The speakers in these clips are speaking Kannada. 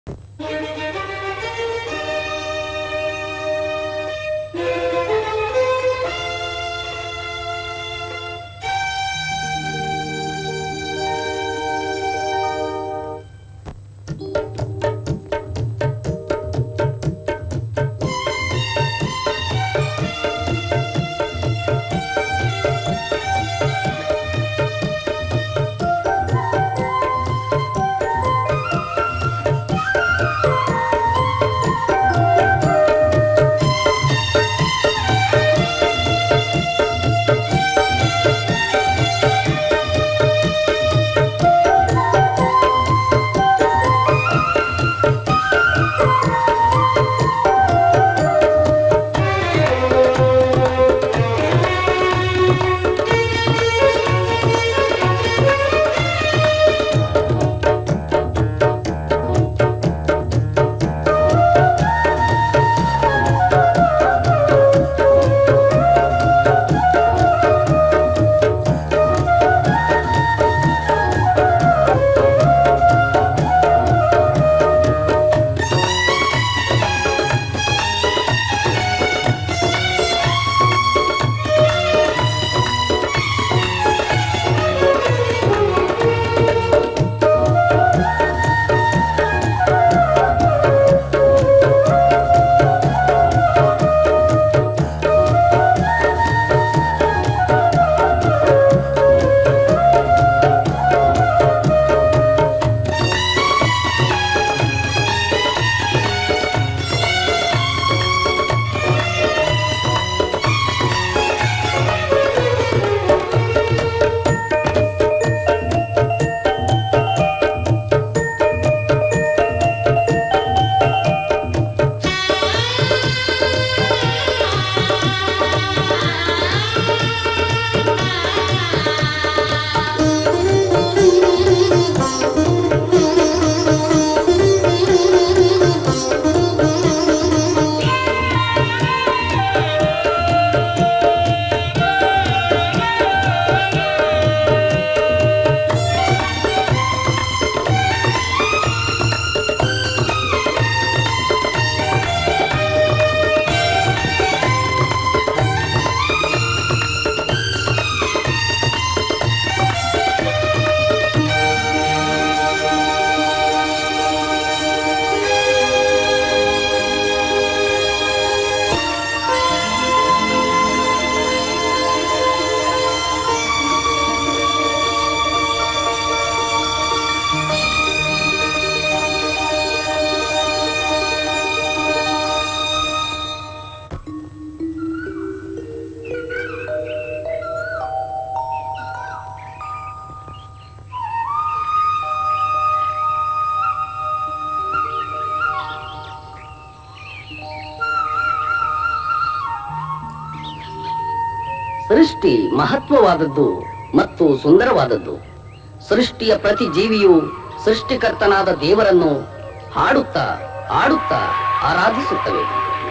ಸೃಷ್ಟಿ ಮಹತ್ವವಾದದ್ದು ಮತ್ತು ಸುಂದರವಾದದ್ದು ಸೃಷ್ಟಿಯ ಪ್ರತಿ ಜೀವಿಯು ಸೃಷ್ಟಿಕರ್ತನಾದ ದೇವರನ್ನು ಹಾಡುತ್ತಾ ಆಡುತ್ತಾ ಆರಾಧಿಸುತ್ತವೆ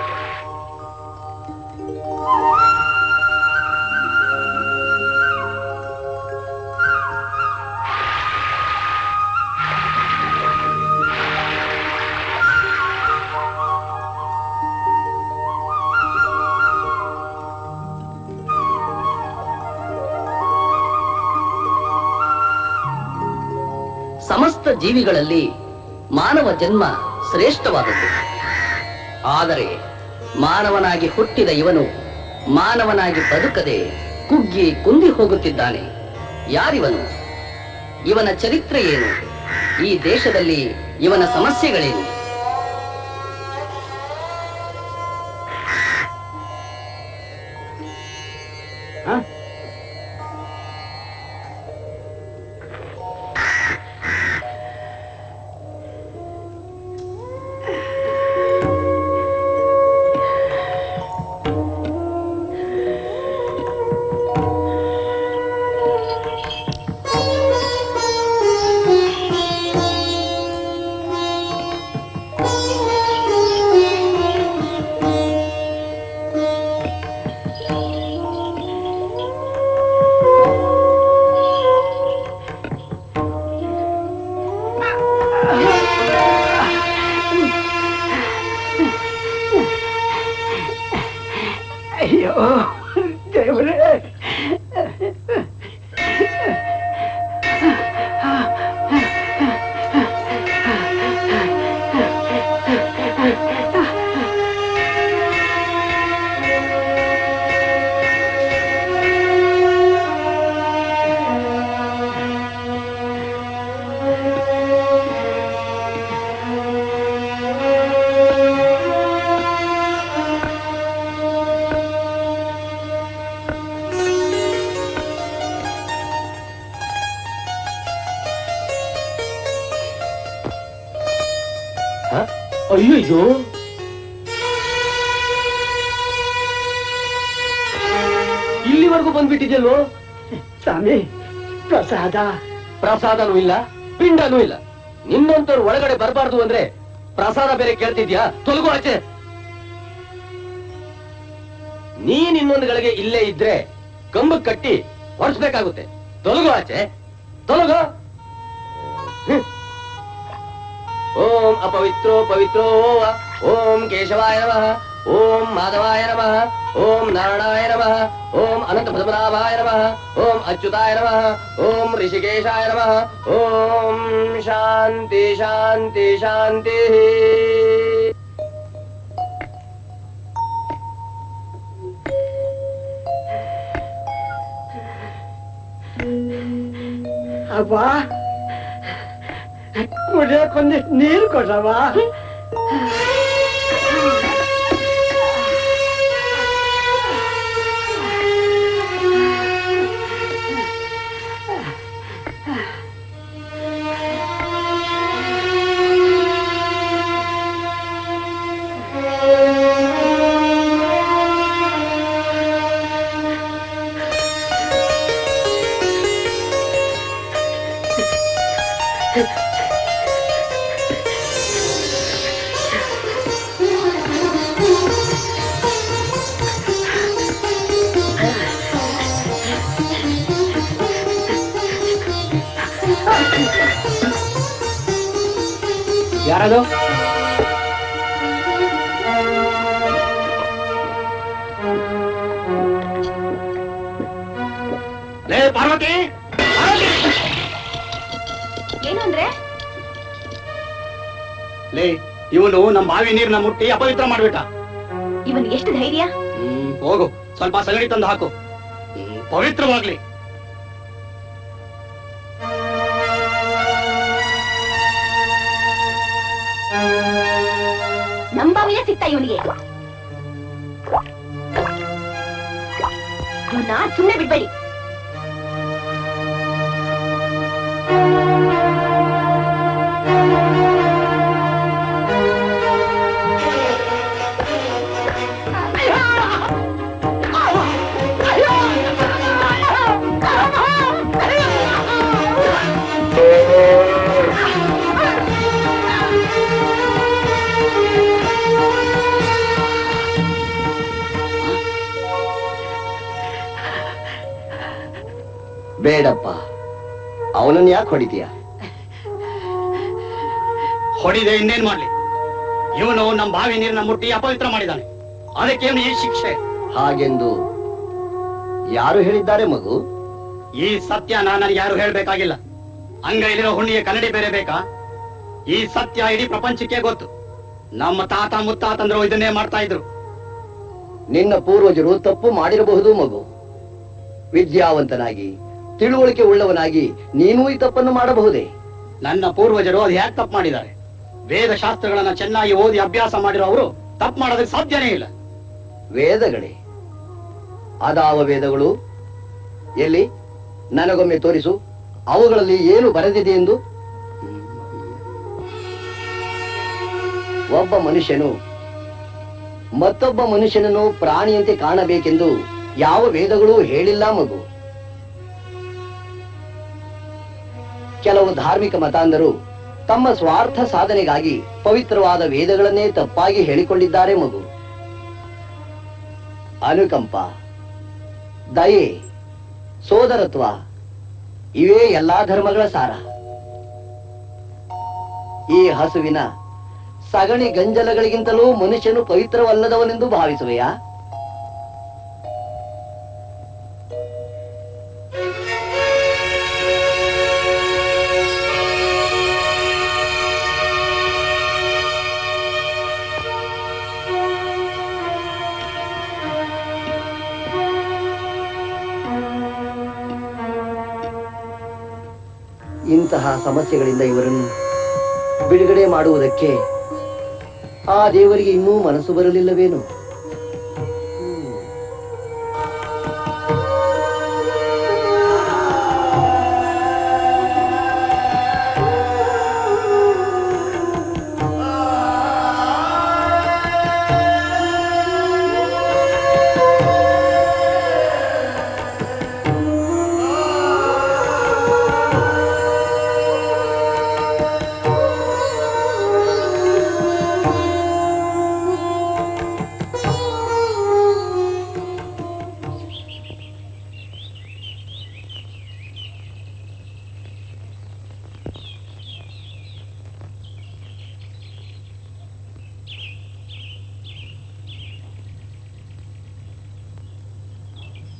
ಸಮಸ್ತ ಜೀವಿಗಳಲ್ಲಿ ಮಾನವ ಜನ್ಮ ಶ್ರೇಷ್ಠವಾದದ್ದು ಆದರೆ ಮಾನವನಾಗಿ ಹುಟ್ಟಿದ ಇವನು ಮಾನವನಾಗಿ ಬದುಕದೆ ಕುಗ್ಗಿ ಕುಂದಿ ಹೋಗುತ್ತಿದ್ದಾನೆ ಯಾರಿವನು ಇವನ ಚರಿತ್ರೆ ಏನು ಈ ದೇಶದಲ್ಲಿ ಇವನ ಸಮಸ್ಯೆಗಳೇನು ಹ? ಅಯ್ಯಯ್ಯೋ ಇಲ್ಲಿವರೆಗೂ ಬಂದ್ಬಿಟ್ಟಿದ್ಯಲ್ವೋ ಸ್ವಾಮಿ ಪ್ರಸಾದ ಪ್ರಸಾದನೂ ಇಲ್ಲ ಪಿಂಡನೂ ಇಲ್ಲ ನಿನ್ನಂತವ್ರು ಒಳಗಡೆ ಬರಬಾರ್ದು ಅಂದ್ರೆ ಪ್ರಸಾದ ಬೇರೆ ಕೇಳ್ತಿದ್ಯಾ ತೊಲಗು ಆಚೆ ನೀನ್ ಇನ್ನೊಂದು ಗಳಿಗೆ ಇಲ್ಲೇ ಇದ್ರೆ ಕಂಬ ಕಟ್ಟಿ ಹೊರಸ್ಬೇಕಾಗುತ್ತೆ ತೊಲಗು ಆಚೆ ತೊಲಗು ಹ್ಮ್. ಓಂ ಅಪವಿತ್ರೋ ಪವಿತ್ರೋ ವ. ಓಂ ಕೇಶವಾಯ ನಮಃ ಓಂ ಮಾಧವಾಯ ನಮಃ ಓಂ ನಾರಾಯಣಾಯ ನಮಃ ಓಂ ಅನಂತ ಪದ್ಮನಾಭಾಯ ನಮಃ ಓಂ ಅಚ್ಯುತಾಯ ನಮಃ ಓಂ ಋಷಿಕೇಶಾಯ ನಮಃ ಓಂ ಶಾಂತಿ ಶಾಂತಿ ಶಾಂತಿ ಅವ್ವ ಕುಡಿಯೋಕೊಂದಿಷ್ಟು ನೀರು ಕೊಡ್ರವ್ವ ಯಾರದು ಲೇ ಪಾರ್ವತಿ ಏನು ಅಂದ್ರೆ ಲೇ ಇವನು ನಮ್ಮ ಬಾವಿ ನೀರ್ನ ಮುಟ್ಟಿ ಅಪವಿತ್ರ ಮಾಡ್ಬಿಟ್ಟ ಇವನ್ ಎಷ್ಟು ಧೈರ್ಯ ಹ್ಮ್ ಹೋಗು ಸ್ವಲ್ಪ ಸಗಣಿ ತಂದು ಹಾಕು ಹ್ಮ್, ಪವಿತ್ರವಾಗ್ಲಿ ನಂಬಾವಿನ ಸಿಗ್ತಾ ಇವನಿಗೆ ಇವನ್ನ ಸುಮ್ನೆ ಬಿಡ್ಬೇಡಿ ಬೇಡಪ್ಪ ಅವನನ್ನ ಯಾಕೆ ಹೊಡಿತೀಯ ಹೊಡಿದೆ ಇನ್ನೇನ್ ಮಾಡ್ಲಿ ಇವನು ನಮ್ಮ ಬಾವಿ ನೀರ್ನ ಮುಟ್ಟಿ ಅಪವಿತ್ರ ಮಾಡಿದಾನೆ ಅದಕ್ಕೆ ಇವನು ಈ ಶಿಕ್ಷೆ ಹಾಗೆಂದು ಯಾರು ಹೇಳಿದ್ದಾರೆ ಮಗು ಈ ಸತ್ಯನ ನನಗೆ ಯಾರು ಹೇಳ್ಬೇಕಾಗಿಲ್ಲ ಅಂಗೈಲಿರೋ ಹುಣ್ಣಿಗೆ ಕನ್ನಡಿ ಬೇರೆ ಬೇಕಾ ಈ ಸತ್ಯ ಇಡೀ ಪ್ರಪಂಚಕ್ಕೆ ಗೊತ್ತು ನಮ್ಮ ತಾತ ಮುತ್ತಾತಂದ್ರು ಇದನ್ನೇ ಮಾಡ್ತಾ ಇದ್ರು ನಿನ್ನ ಪೂರ್ವಜರು ತಪ್ಪು ಮಾಡಿರಬಹುದು ಮಗು ವಿದ್ಯಾವಂತನಾಗಿ ತಿಳುವಳಿಕೆ ಉಳ್ಳವನಾಗಿ ನೀನೂ ಈ ತಪ್ಪನ್ನು ಮಾಡಬಹುದೇ ನನ್ನ ಪೂರ್ವಜರು ಅದು ಯಾಕೆ ತಪ್ಪು ಮಾಡಿದ್ದಾರೆ ವೇದ ಶಾಸ್ತ್ರಗಳನ್ನ ಚೆನ್ನಾಗಿ ಓದಿ ಅಭ್ಯಾಸ ಮಾಡಿರೋ ಅವರು ತಪ್ಪು ಮಾಡೋದಕ್ಕೆ ಸಾಧ್ಯನೇ ಇಲ್ಲ ವೇದಗಳೇ ಅದಾವ ವೇದಗಳು ಎಲ್ಲಿ ನನಗೊಮ್ಮೆ ತೋರಿಸು ಅವುಗಳಲ್ಲಿ ಏನು ಬರೆದಿದೆ ಎಂದು ಒಬ್ಬ ಮನುಷ್ಯನು ಮತ್ತೊಬ್ಬ ಮನುಷ್ಯನನ್ನು ಪ್ರಾಣಿಯಂತೆ ಕಾಣಬೇಕೆಂದು ಯಾವ ವೇದಗಳೂ ಹೇಳಿಲ್ಲ ಮಗು ಕೆಲವು ಧಾರ್ಮಿಕ ಮತಾಂಧರು ತಮ್ಮ ಸ್ವಾರ್ಥ ಸಾಧನೆಗಾಗಿ ಪವಿತ್ರವಾದ ವೇದಗಳನ್ನೇ ತಪ್ಪಾಗಿ ಹೇಳಿಕೊಂಡಿದ್ದಾರೆ ಮಗು ಅನುಕಂಪ ದಯೆ ಸೋದರತ್ವ ಇವೇ ಎಲ್ಲಾ ಧರ್ಮಗಳ ಸಾರ ಈ ಹಸುವಿನ ಸಗಣಿ ಗಂಜಲಗಳಿಗಿಂತಲೂ ಮನುಷ್ಯನು ಪವಿತ್ರವಲ್ಲದವನೆಂದು ಭಾವಿಸುವೆಯಾ ಇಂತಹ ಸಮಸ್ಯೆಗಳಿಂದ ಇವರನ್ನು ಬಿಡುಗಡೆ ಮಾಡುವುದಕ್ಕೆ ಆ ದೇವರಿಗೆ ಇನ್ನೂ ಮನಸ್ಸು ಬರಲಿಲ್ಲವೇನು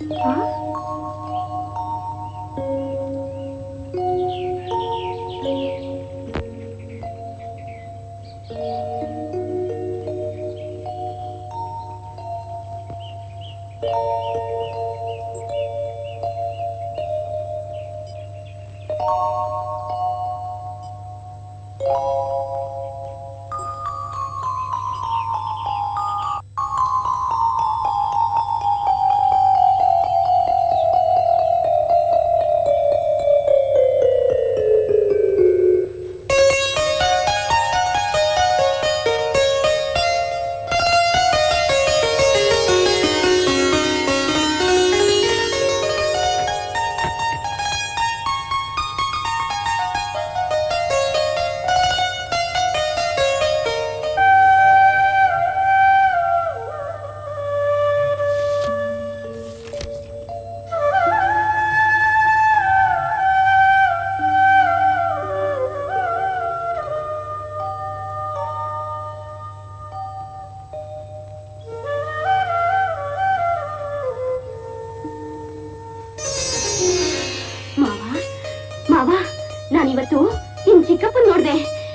ಮಾವ ಮಾವ ನಾನಿವತ್ತು ನಿಮ್ ಚಿಕ್ಕಪ್ಪನ್ ನೋಡ್ದೆ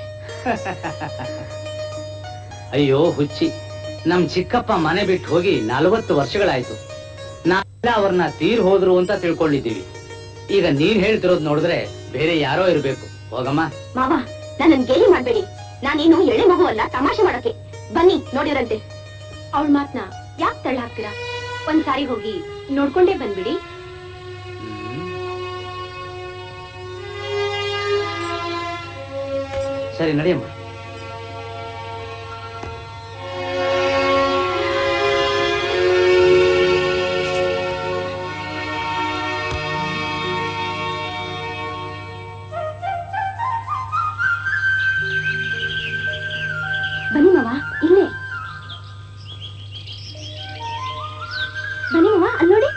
ಅಯ್ಯೋ ಹುಚ್ಚಿ ನಮ್ ಚಿಕ್ಕಪ್ಪ ಮನೆ ಬಿಟ್ಟು ಹೋಗಿ ನಲವತ್ತು ವರ್ಷಗಳಾಯ್ತು ನಾವೆಲ್ಲ ಅವ್ರನ್ನ ತೀರ್ ಹೋದ್ರು ಅಂತ ತಿಳ್ಕೊಂಡಿದ್ದೀವಿ ಈಗ ನೀನ್ ಹೇಳ್ತಿರೋದ್ ನೋಡಿದ್ರೆ ಬೇರೆ ಯಾರೋ ಇರ್ಬೇಕು ಹೋಗಮ್ಮ ಮಾವ ನನ್ನನ್ ಗೇಲಿ ಮಾಡ್ಬೇಡಿ ನಾನೇನು ಎಳೆ ಮಗು ಅಲ್ಲ ತಮಾಷೆ ಮಾಡಕ್ಕೆ ಬನ್ನಿ ನೋಡಿರಂತೆ ಅವಳ ಮಾತ್ನ ಯಾಕೆ ತಳ್ಳ ಹಾಕ್ತೀರಾ ಒಂದ್ಸಾರಿ ಹೋಗಿ ನೋಡ್ಕೊಂಡೇ ಬಂದ್ಬಿಡಿ ಹ್ಮ್. ಸರಿ ನಡೆಯಮ್ಮ ಬನ್ನಿ ಮಾವ ಇಲ್ಲೇ ಬನ್ನಿ ಮಾವ ಅಲ್ಲಿ ನೋಡಿ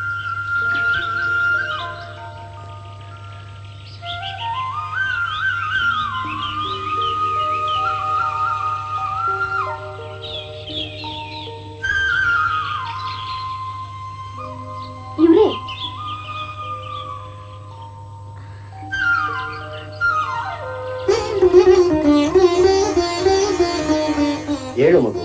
ಇವ್ರೇ ಏಳು ಮಗು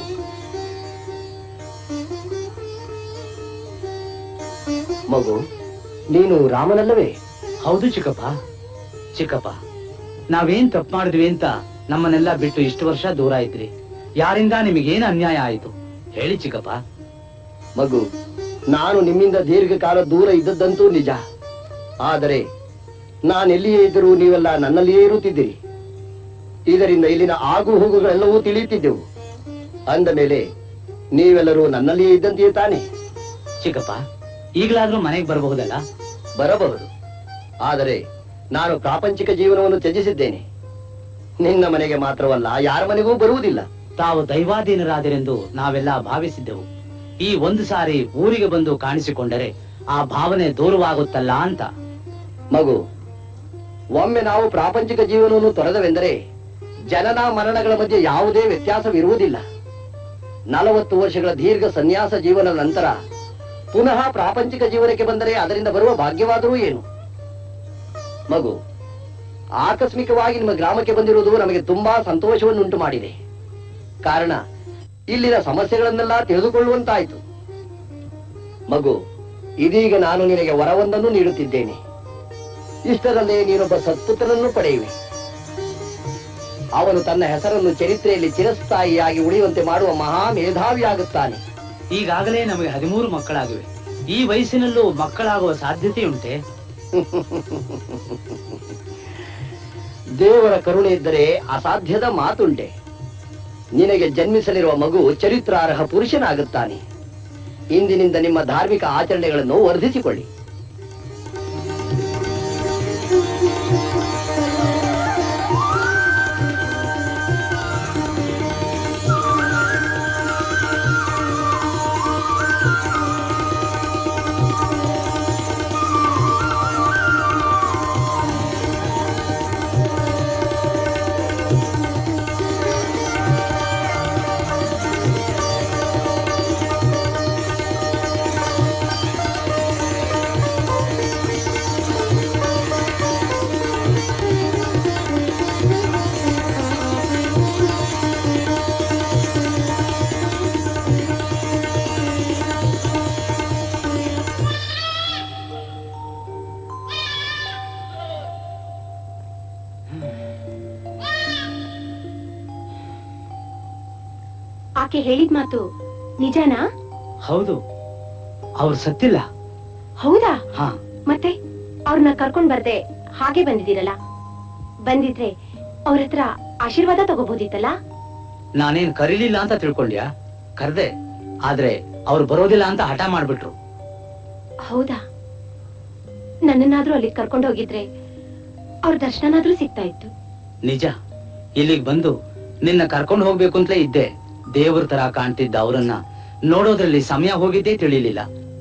ಮಗು ನೀನು ರಾಮನಲ್ಲವೇ ಹೌದು ಚಿಕ್ಕಪ್ಪ ಚಿಕ್ಕಪ್ಪ ನಾವೇನ್ ತಪ್ಪು ಮಾಡಿದ್ವಿ ಅಂತ ನಮ್ಮನ್ನೆಲ್ಲ ಬಿಟ್ಟು ಇಷ್ಟು ವರ್ಷ ದೂರ ಇದ್ರಿ ಯಾರಿಂದ ನಿಮಗೇನ್ ಅನ್ಯಾಯ ಆಯ್ತು ಹೇಳಿ ಚಿಕ್ಕಪ್ಪ ಮಗು ನಾನು ನಿಮ್ಮಿಂದ ದೀರ್ಘಕಾಲ ದೂರ ಇದ್ದದ್ದಂತೂ ನಿಜ ಆದರೆ ನಾನೆಲ್ಲಿಯೇ ಇದ್ದರೂ ನೀವೆಲ್ಲ ನನ್ನಲ್ಲಿಯೇ ಇರುತ್ತಿದ್ದೀರಿ ಇದರಿಂದ ಇಲ್ಲಿನ ಆಗು ಹೋಗುಗಳೆಲ್ಲವೂ ತಿಳಿಯುತ್ತಿದ್ದೆವು ಅಂದ ಮೇಲೆ ನೀವೆಲ್ಲರೂ ನನ್ನಲ್ಲಿಯೇ ಇದ್ದಂತೆಯೇ ತಾನೆ ಚಿಕ್ಕಪ್ಪ ಈಗಲಾದ್ರೂ ಮನೆಗೆ ಬರಬಹುದಲ್ಲ ಬರಬಹುದು ಆದರೆ ನಾನು ಪ್ರಾಪಂಚಿಕ ಜೀವನವನ್ನು ತ್ಯಜಿಸಿದ್ದೇನೆ ನಿನ್ನ ಮನೆಗೆ ಮಾತ್ರವಲ್ಲ ಯಾರ ಮನೆಗೂ ಬರುವುದಿಲ್ಲ ತಾವು ದೈವಾಧೀನರಾದಿರೆಂದು ನಾವೆಲ್ಲ ಭಾವಿಸಿದ್ದೆವು ಈ ಒಂದು ಸಾರಿ ಊರಿಗೆ ಬಂದು ಕಾಣಿಸಿಕೊಂಡರೆ ಆ ಭಾವನೆ ದೂರವಾಗುತ್ತಲ್ಲ ಅಂತ ಮಗು ಒಮ್ಮೆ ನಾವು ಪ್ರಾಪಂಚಿಕ ಜೀವನವನ್ನು ತೊರೆದವೆಂದರೆ ಜನನ ಮರಣಗಳ ಮಧ್ಯೆ ಯಾವುದೇ ವ್ಯತ್ಯಾಸವಿರುವುದಿಲ್ಲ ನಲವತ್ತು ವರ್ಷಗಳ ದೀರ್ಘ ಸನ್ಯಾಸ ಜೀವನದ ನಂತರ ಪುನಃ ಪ್ರಾಪಂಚಿಕ ಜೀವನಕ್ಕೆ ಬಂದರೆ ಅದರಿಂದ ಬರುವ ಭಾಗ್ಯವಾದರೂ ಏನು ಮಗು ಆಕಸ್ಮಿಕವಾಗಿ ನಿಮ್ಮ ಗ್ರಾಮಕ್ಕೆ ಬಂದಿರುವುದು ನಮಗೆ ತುಂಬಾ ಸಂತೋಷವನ್ನುಂಟು ಮಾಡಿದೆ ಕಾರಣ ಇಲ್ಲಿನ ಸಮಸ್ಯೆಗಳನ್ನೆಲ್ಲ ತಿಳಿದುಕೊಳ್ಳುವಂತಾಯಿತು ಮಗು ಇದೀಗ ನಾನು ನಿನಗೆ ವರವೊಂದನ್ನು ನೀಡುತ್ತಿದ್ದೇನೆ ಇಷ್ಟರಲ್ಲೇ ನೀನೊಬ್ಬ ಸತ್ಪುತ್ರನನ್ನು ಪಡೆಯುವೆ ಅವನು ತನ್ನ ಹೆಸರನ್ನು ಚರಿತ್ರೆಯಲ್ಲಿ ಚಿರಸ್ಥಾಯಿಯಾಗಿ ಉಳಿಯುವಂತೆ ಮಾಡುವ ಮಹಾ ಮೇಧಾವಿಯಾಗುತ್ತಾನೆ ಈಗಾಗಲೇ ನಮಗೆ ಹದಿಮೂರು ಮಕ್ಕಳಾಗಿವೆ ಈ ವಯಸ್ಸಿನಲ್ಲೂ ಮಕ್ಕಳಾಗುವ ಸಾಧ್ಯತೆಯುಂಟೆ ದೇವರ ಕರುಣೆ ಇದ್ದರೆ ಅಸಾಧ್ಯದ ಮಾತುಂಟೆ ನಿನಗೆ ಜನ್ಮಿಸಲಿರುವ ಮಗು ಚರಿತ್ರಾರ್ಹ ಪುರುಷನಾಗುತ್ತಾನೆ ಇಂದಿನಿಂದ ನಿಮ್ಮ ಧಾರ್ಮಿಕ ಆಚರಣೆಗಳನ್ನು ವರ್ಧಿಸಿಕೊಳ್ಳಿ ಆಕೆ ಹೇಳಿದ ಮಾತು ನಿಜನಾ ಹೌದು ಅವ್ರು ಸತ್ತಿಲ್ಲ ಹೌದಾ ಹಾ ಮತ್ತೆ ಅವ್ರನ್ನ ಕರ್ಕೊಂಡ್ ಬರ್ದೆ ಹಾಗೆ ಬಂದಿದ್ದೀರಲ್ಲ ಬಂದಿದ್ರೆ ಅವ್ರ ಹತ್ರ ಆಶೀರ್ವಾದ ತಗೋಬಹುದಿತ್ತಲ್ಲ ನಾನೇನ್ ಕರೀಲಿಲ್ಲ ಅಂತ ತಿಳ್ಕೊಂಡ್ಯಾ ಕರ್ದೆ ಆದ್ರೆ ಅವ್ರು ಬರೋದಿಲ್ಲ ಅಂತ ಹಠ ಮಾಡ್ಬಿಟ್ರು ಹೌದಾ ನನ್ನನ್ನಾದ್ರೂ ಅಲ್ಲಿಗೆ ಕರ್ಕೊಂಡು ಹೋಗಿದ್ರೆ ಅವ್ರ ದರ್ಶನನಾದ್ರೂ ಸಿಗ್ತಾ ಇತ್ತು ನಿಜ ಇಲ್ಲಿಗ್ ಬಂದು ನಿನ್ನ ಕರ್ಕೊಂಡು ಹೋಗ್ಬೇಕು ಅಂತಲೇ ಇದ್ದೆ ದೇವ್ರ ತರ ಕಾಣ್ತಿದ್ದ ಅವರನ್ನ ನೋಡೋದ್ರಲ್ಲಿ ಸಮಯ ಹೋಗಿದ್ದೇ ತಿಳಿಲಿಲ್ಲ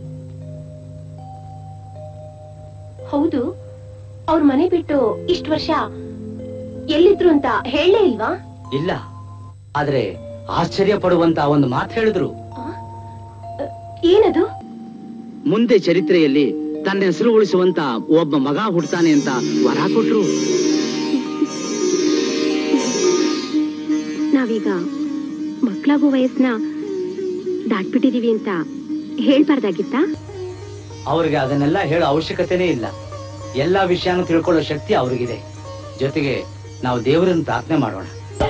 ಹೌದು ಅವ್ರ ಮನೆ ಬಿಟ್ಟು ಇಷ್ಟ ವರ್ಷ ಎಲ್ಲಿದ್ರು ಅಂತ ಹೇಳಲೇ ಇಲ್ವಾ ಇಲ್ಲ ಆದ್ರೆ ಆಶ್ಚರ್ಯ ಪಡುವಂತ ಒಂದು ಮಾತು ಹೇಳಿದ್ರು ಏನದು ಮುಂದೆ ಚರಿತ್ರೆಯಲ್ಲಿ ತನ್ನ ಹೆಸರು ಉಳಿಸುವಂತ ಒಬ್ಬ ಮಗ ಹುಡ್ತಾನೆ ಅಂತ ವರ ಕೊಟ್ರು ನಾವೀಗ ಮಕ್ಕಳಾಗೋ ವಯಸ್ಸನ್ನ ದಾಟ್ಬಿಟ್ಟಿದೀವಿ ಅಂತ ಹೇಳ್ಬಾರ್ದಾಗಿತ್ತಾ ಅವ್ರಿಗೆ ಅದನ್ನೆಲ್ಲ ಹೇಳೋ ಅವಶ್ಯಕತೆನೇ ಇಲ್ಲ ಎಲ್ಲಾ ವಿಷಯನೂ ತಿಳ್ಕೊಳ್ಳೋ ಶಕ್ತಿ ಅವ್ರಿಗಿದೆ ಜೊತೆಗೆ ನಾವು ದೇವರನ್ನ ಪ್ರಾರ್ಥನೆ ಮಾಡೋಣ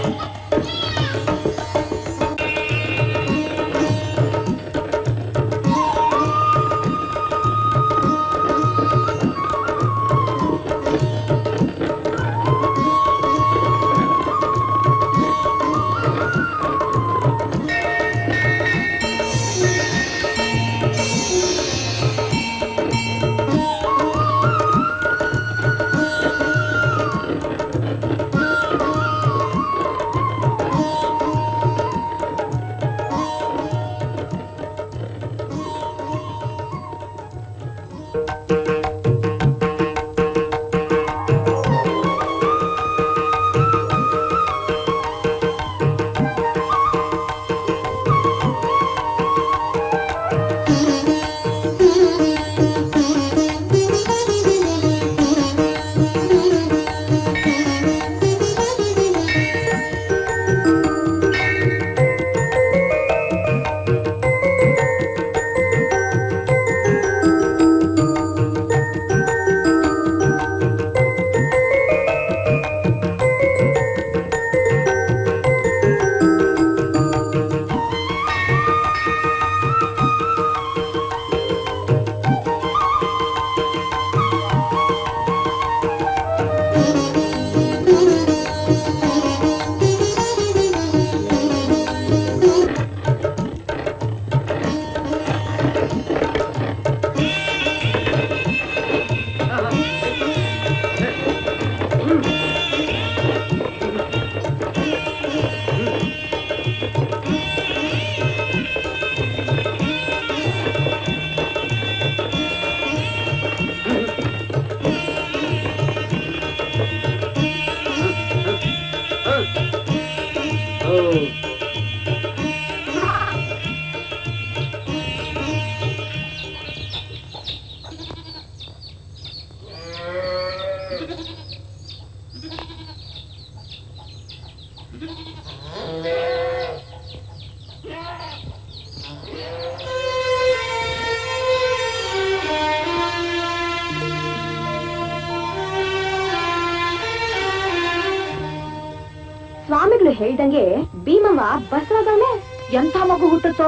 ಸ್ವಾಮಿಗಳು ಹೇಳ್ದಂಗೆ ಭೀಮವ್ವ ಬಸವದವಳೆ ಎಂಥ ಮಗು ಹುಟ್ಟುತ್ತೋ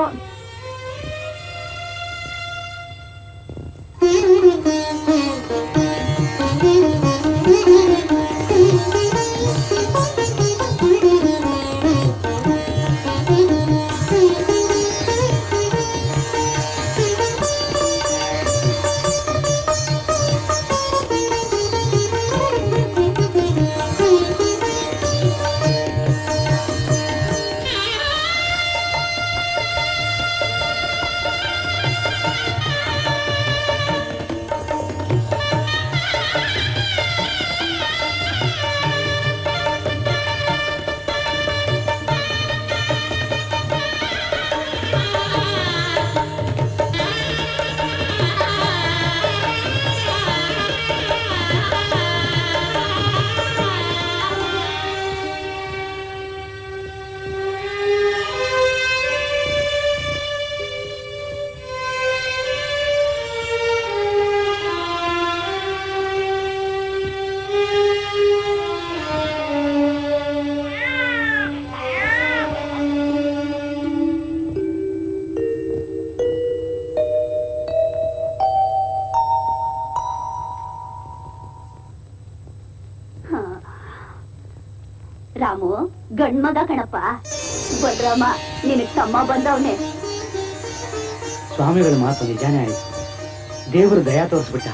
ಗಂಡ್ಮಗ ಕಣಪ್ಪ ಬಲರಾಮ ನಿನಗ್ ತಮ್ಮ ಬಂದವನೆ ಸ್ವಾಮಿಗಳ ಮಾತು ನಿಜಾನೇ ಆಯ್ತು ದೇವರು ದಯಾ ತೋರಿಸ್ಬಿಟ್ಟ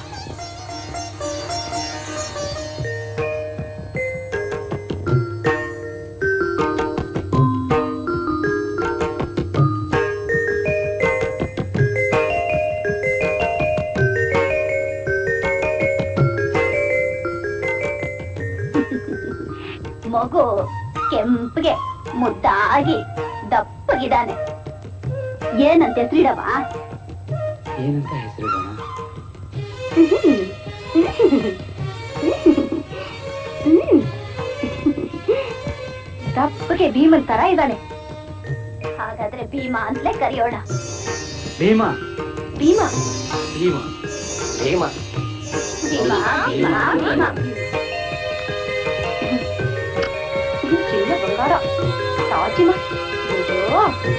ಮಗು ಕೆಂಪಗೆ ಮುದ್ದಾಗಿ ದಪ್ಪಗಿದಾನೆ ಏನಂತೆ ಶ್ರೀಡವ ಏನಂತ ಹೆಸರಿಡೋಣ ದಪ್ಪಗೆ ಭೀಮನ್ ತರ ಇದ್ದಾನೆ ಹಾಗಾದ್ರೆ ಭೀಮ ಅಂತಲೇ ಕರೆಯೋಣ ಭೀಮಾ ಭೀಮ ಭೀಮಾ ಭೀಮ ಭೀಮ ಭೀಮ ಭೀಮ ಚಿನ್ನ ಬಂಗಾರ ತಾಜಿಮ ಅಯ್ಯೋ.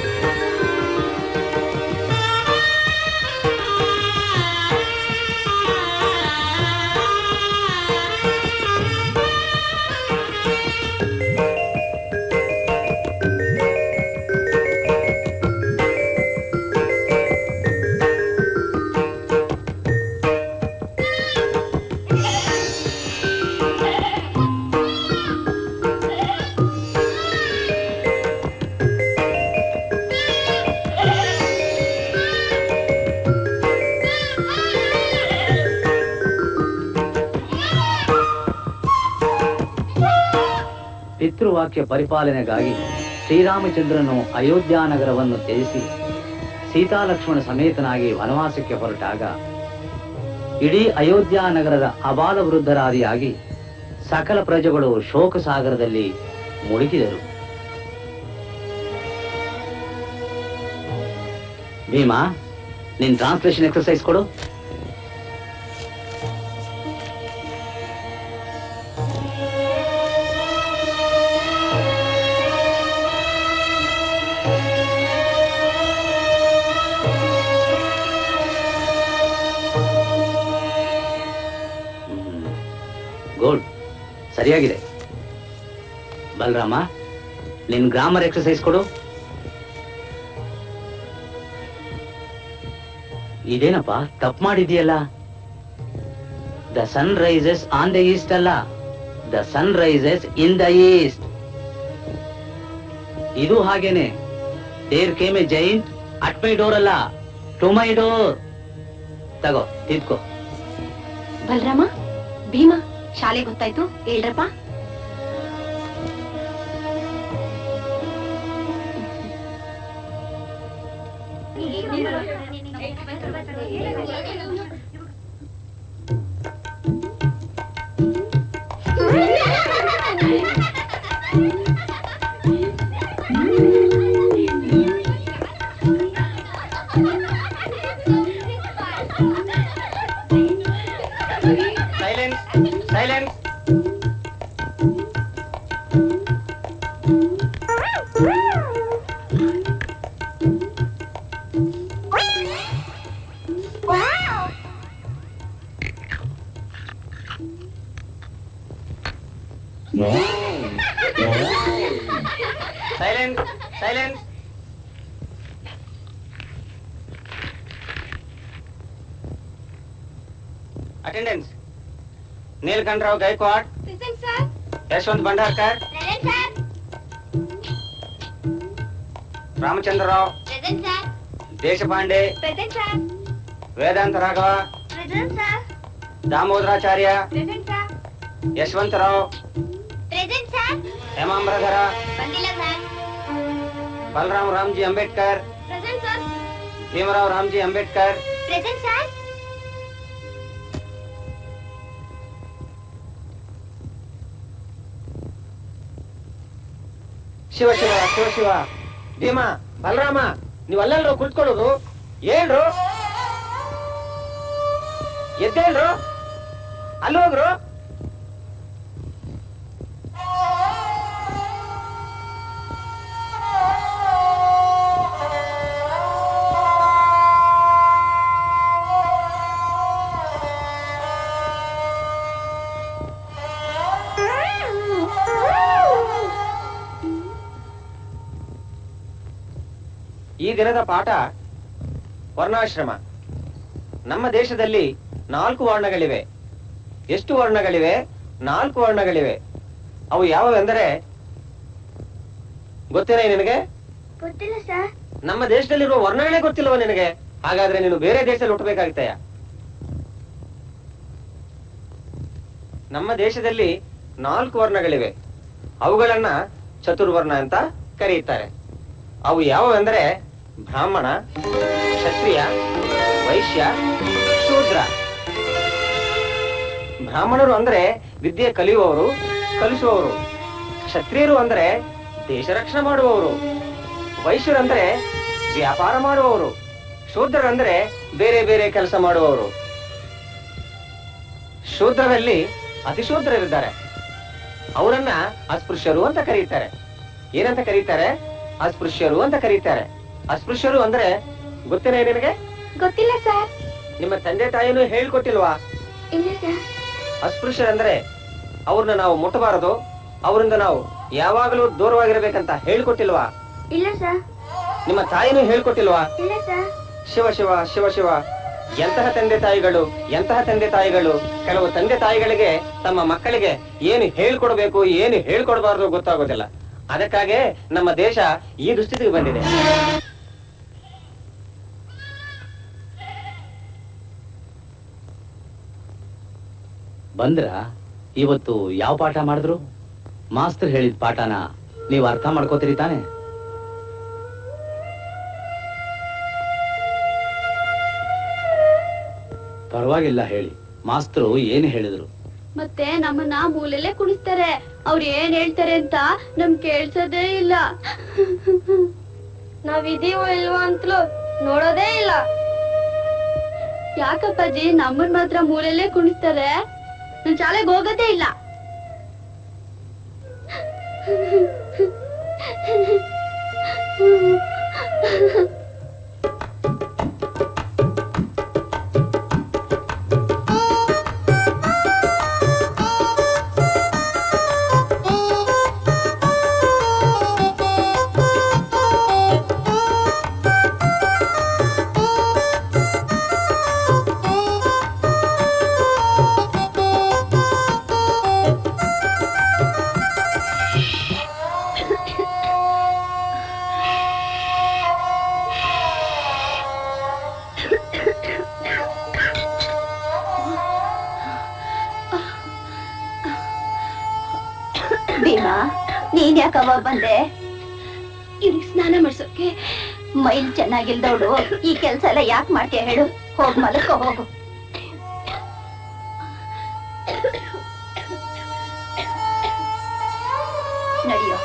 ಪಿತೃವಾಕ್ಯ ಪರಿಪಾಲನೆಗಾಗಿ ಶ್ರೀರಾಮಚಂದ್ರನು ಅಯೋಧ್ಯ ನಗರವನ್ನು ತ್ಯಜಿಸಿ ಸೀತಾಲಕ್ಷ್ಮಣ ಸಮೇತನಾಗಿ ವನವಾಸಕ್ಕೆ ಹೊರಟಾಗ ಇಡೀ ಅಯೋಧ್ಯ ನಗರದ ಅಬಾಲ ವೃದ್ಧರಾದಿಯಾಗಿ ಸಕಲ ಪ್ರಜೆಗಳು ಶೋಕ ಸಾಗರದಲ್ಲಿ ಮುಳುಗಿದರು ಭೀಮಾ ನಿನ್ ಟ್ರಾನ್ಸ್ಲೇಷನ್ ಎಕ್ಸರ್ಸೈಸ್ ಕೊಡು ಗುಡ್ ಸರಿಯಾಗಿದೆ ಬಲರಾಮ ನಿನ್ ಗ್ರಾಮರ್ ಎಕ್ಸರ್ಸೈಸ್ ಕೊಡು ಇದೇನಪ್ಪ ತಪ್ಪು ಮಾಡಿದ್ಯಲ್ಲ the sun rises on the east ಅಲ್ಲ the sun rises in the east ಇದು ಹಾಗೇನೆ there came a giant at my door ಅಲ್ಲ ಟು ಮೈ ಡೋರ್ ತಗೋ ತಿದ್ಕೋ ಬಲರಾಮ ಭೀಮ ಶಾಲೆ ಗೊತ್ತಾಯ್ತು ಹೇಳ್ರಪ್ಪ silence silence silence silence attendance Neelakantharao Gaikwad Yashwant Bhandarkar Ramachandrarao Deshpande Vedanta Raghava Damodaracharya Yashwantrao Hemambradhara Balaram Ramji Ambedkar Bhimrao Ramji Ambedkar Shiva Shiva Shiva Shiva Bhima Balarama ನೀವಲ್ಲೆಲ್ರು ಕುಳಿತುಕೊಳ್ಳೋದು ಏನ್ರು ಎದ್ದೇಳ್ರು ಅಲ್ಲಿ ಹೋಗ್ರು ಈ ದಿನದ ಪಾಠ ವರ್ಣಾಶ್ರಮ ನಮ್ಮ ದೇಶದಲ್ಲಿ ನಾಲ್ಕು ವರ್ಣಗಳಿವೆ ಎಷ್ಟು ವರ್ಣಗಳಿವೆ ನಾಲ್ಕು ವರ್ಣಗಳಿವೆ ಅವು ಯಾವುವೆಂದರೆ ಗೊತ್ತೇನೆ ನಿನಗೆ ಗೊತ್ತಿಲ್ಲ ಸರ್ ನಮ್ಮ ದೇಶದಲ್ಲಿರುವ ವರ್ಣಗಳೇ ಗೊತ್ತಿಲ್ಲವ ನಿನಗೆ ಹಾಗಾದ್ರೆ ನೀನು ಬೇರೆ ದೇಶದಲ್ಲಿ ಹುಟ್ಟಬೇಕಾಗ್ತಯ ನಮ್ಮ ದೇಶದಲ್ಲಿ ನಾಲ್ಕು ವರ್ಣಗಳಿವೆ ಅವುಗಳನ್ನ ಚತುರ್ವರ್ಣ ಅಂತ ಕರೆಯುತ್ತಾರೆ ಅವು ಯಾವುವೆಂದರೆ ಬ್ರಾಹ್ಮಣ ಕ್ಷತ್ರಿಯ ವೈಶ್ಯ ಶೂದ್ರ ಬ್ರಾಹ್ಮಣರು ಅಂದ್ರೆ ವಿದ್ಯೆ ಕಲಿಯುವವರು ಕಲಿಸುವವರು ಕ್ಷತ್ರಿಯರು ಅಂದ್ರೆ ದೇಶ ರಕ್ಷಣೆ ಮಾಡುವವರು ವೈಶ್ಯರಂದ್ರೆ ವ್ಯಾಪಾರ ಮಾಡುವವರು ಶೂದ್ರರಂದ್ರೆ ಬೇರೆ ಬೇರೆ ಕೆಲಸ ಮಾಡುವವರು ಶೂದ್ರರಲ್ಲಿ ಅತಿಶೂದ್ರರಿದ್ದಾರೆ ಅವರನ್ನ ಅಸ್ಪೃಶ್ಯರು ಅಂತ ಕರೀತಾರೆ ಏನಂತ ಕರೀತಾರೆ ಅಸ್ಪೃಶ್ಯರು ಅಂತ ಕರೀತಾರೆ ಅಸ್ಪೃಶ್ಯರು ಅಂದ್ರೆ ಗೊತ್ತೇನೆ ನಿನಗೆ ಗೊತ್ತಿಲ್ಲ ಸರ್ ನಿಮ್ಮ ತಂದೆ ತಾಯಿನೂ ಹೇಳ್ಕೊಟ್ಟಿಲ್ವಾ ಇಲ್ಲ ಸರ್ ಅಸ್ಪೃಶ್ಯರಂದ್ರೆ ಅವ್ರನ್ನ ನಾವು ಮುಟ್ಟಬಾರದು ಅವರಿಂದ ನಾವು ಯಾವಾಗಲೂ ದೂರವಾಗಿರ್ಬೇಕಂತ ಹೇಳ್ಕೊಟ್ಟಿಲ್ವಾ ಇಲ್ಲ ಸರ್ ನಿಮ್ಮ ತಾಯಿನೂ ಹೇಳ್ಕೊಟ್ಟಿಲ್ವಾ ಇಲ್ಲ ಸರ್ ಶಿವ ಶಿವ ಶಿವ ಶಿವ ಎಂತಹ ತಂದೆ ತಾಯಿಗಳು ಎಂತಹ ತಂದೆ ತಾಯಿಗಳು ಕೆಲವು ತಂದೆ ತಾಯಿಗಳಿಗೆ ತಮ್ಮ ಮಕ್ಕಳಿಗೆ ಏನು ಹೇಳ್ಕೊಡ್ಬೇಕು ಏನು ಹೇಳ್ಕೊಡ್ಬಾರ್ದು ಗೊತ್ತಾಗೋದಿಲ್ಲ ಅದಕ್ಕಾಗೆ ನಮ್ಮ ದೇಶ ಈ ದುಸ್ಥಿತಿಗೆ ಬಂದಿದೆ ಬಂದ್ರ ಇವತ್ತು ಯಾವ ಪಾಠ ಮಾಡಿದ್ರು ಮಾಸ್ತರ್ ಹೇಳಿದ ಪಾಠನ ನೀವು ಅರ್ಥ ಮಾಡ್ಕೋತೀರಿ ತಾನೆ ಪರವಾಗಿಲ್ಲ ಹೇಳಿ ಮಾಸ್ತರು ಏನು ಹೇಳಿದ್ರು ಮತ್ತೆ ನಮ್ಮನ್ನ ಮೂಲೆಲೆ ಕುಣಿಸ್ತಾರೆ ಅವ್ರು ಏನ್ ಹೇಳ್ತಾರೆ ಅಂತ ನಮ್ ಕೇಳ್ಸೋದೇ ಇಲ್ಲ ನಾವ್ ಇದೀವೋ ಇಲ್ವೋ ಅಂತಲೂ ನೋಡೋದೇ ಇಲ್ಲ ಯಾಕಪ್ಪಾಜಿ ನಮ್ಮನ್ ಮಾತ್ರ ಮೂಲೆಲೆ ಕುಣಿಸ್ತಾರೆ ನಾನ್ ಶಾಲೆಗೆ ಹೋಗೋದೇ ಇಲ್ಲ ಭೀಮಾ ನೀನ್ ಯಾಕವ್ವ ಬಂದೆ ಇವ್ರಿಗೆ ಸ್ನಾನ ಮಾಡ್ಸೋಕೆ ಮೈಲ್ ಚೆನ್ನಾಗಿಲ್ದವಳು ಈ ಕೆಲ್ಸ ಎಲ್ಲ ಯಾಕೆ ಮಾಡ್ತೀಯ ಹೇಳು ಹೋಗ್ ಮಲಕೋ ಹೋಗು ನಡಿಯೋ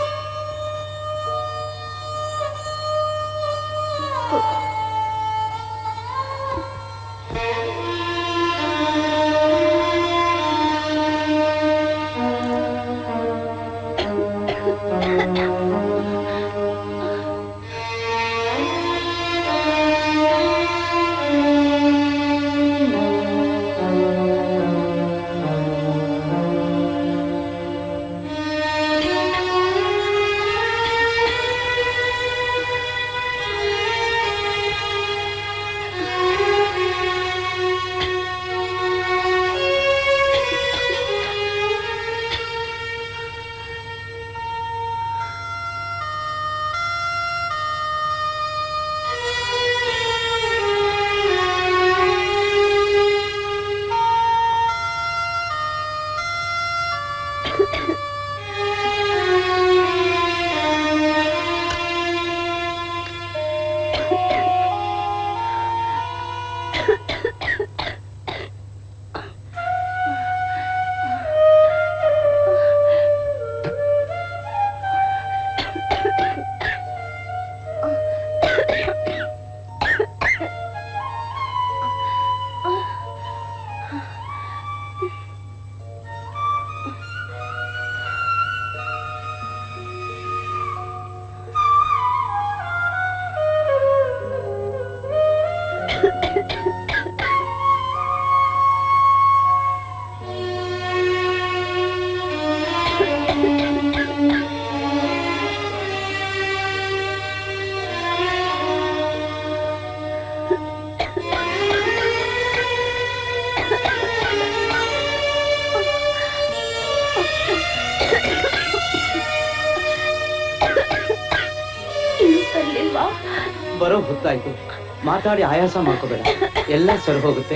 ಬರೋ ಹೊತ್ತಾಯ್ತು ಮಾತಾಡಿ ಆಯಾಸ ಮಾಡ್ಕೋಬೇಡ ಎಲ್ಲ ಸರಿ ಹೋಗುತ್ತೆ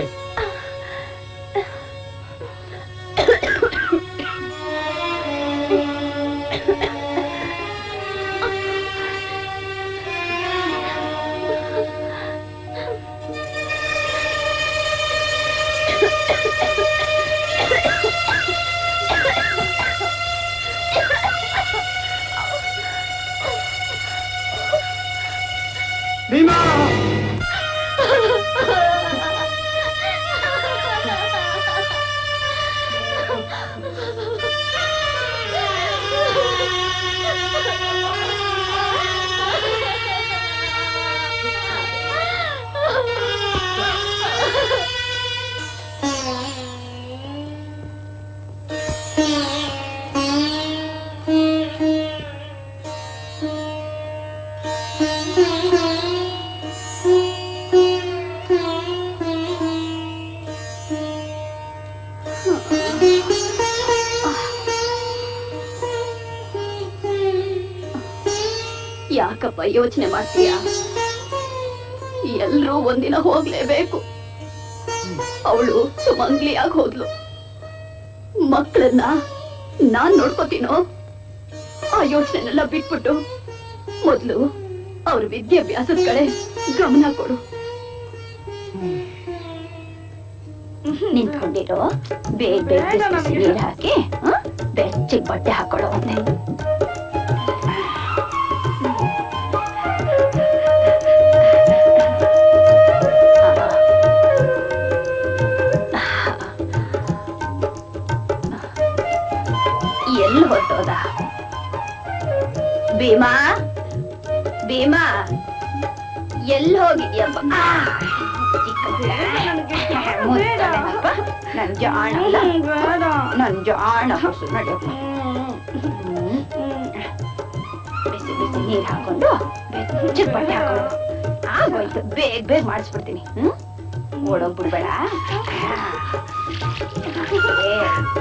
ಭೀಮಾ ಯಾಕಪ್ಪ ಯೋಚನೆ ಮಾಡ್ತೀಯ ಎಲ್ರೂ ಒಂದಿನ ಹೋಗ್ಲೇಬೇಕು ಅವಳು ಸುಮಂಗ್ಲಿಯಾಗಿ ಹೋದ್ಲು ಮಕ್ಕಳನ್ನ ನಾನ್ ನೋಡ್ಕೋತೀನೋ ಆ ಯೋಚನೆನೆಲ್ಲ ಬಿಟ್ಬಿಟ್ಟು ಮೊದ್ಲು ಅವ್ರ ವಿದ್ಯಾಭ್ಯಾಸದ ಕಡೆ ಗಮನ ಕೊಡು ನಿಂತ್ಕೊಂಡಿರೋ ಬೇಗ ಬೇಗ ಬಿಸಿ ಬಿಸಿ ನೀರ್ ಹಾಕಿ ಹ? ಬೆಚ್ಚಗ್ ಬಟ್ಟೆ ಹಾಕೊಳ್ಳೋ ಒಂದೇ ಎಲ್ಲಿ ಹೊರಟೋದ ಭೀಮಾ ಭೀಮಾ ಎಲ್ಲಿ ಹೋಗಿದ್ಯಪ್ಪ ಆ, ಚಿಕ್ಕ ಹುಡುಗ. ಮುದ್ದಾಳೆನಪ್ಪ? ನನ್ ಜಾಣ ಅಲ್ಲ? ನನ್ ಜಾಣ ಹೊಸು ನಡೆಯಪ್ಪ ಬಿಸಿ ಬಿಸಿ ನೀರ್ ಹಾಕೊಂಡು ಬೆಚ್ಚಗ್ ಬಟ್ಟೆ ಹಾಕೊಂಡು ಆಗೋಯ್ತು ಬೇಗ ಬೇಗ ಮಾಡಿಸ್ಬಿಡ್ತೀನಿ ಹ್ಮ್ ಓಡೋಗ್ಬಿಡ್ಬೇಡ ಏ.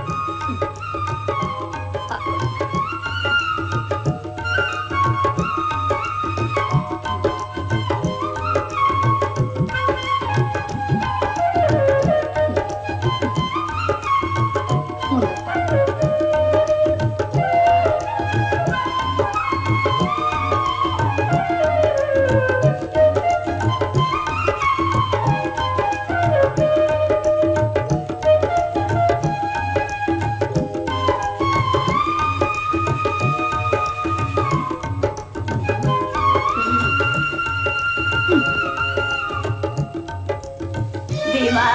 ಭೀಮಾ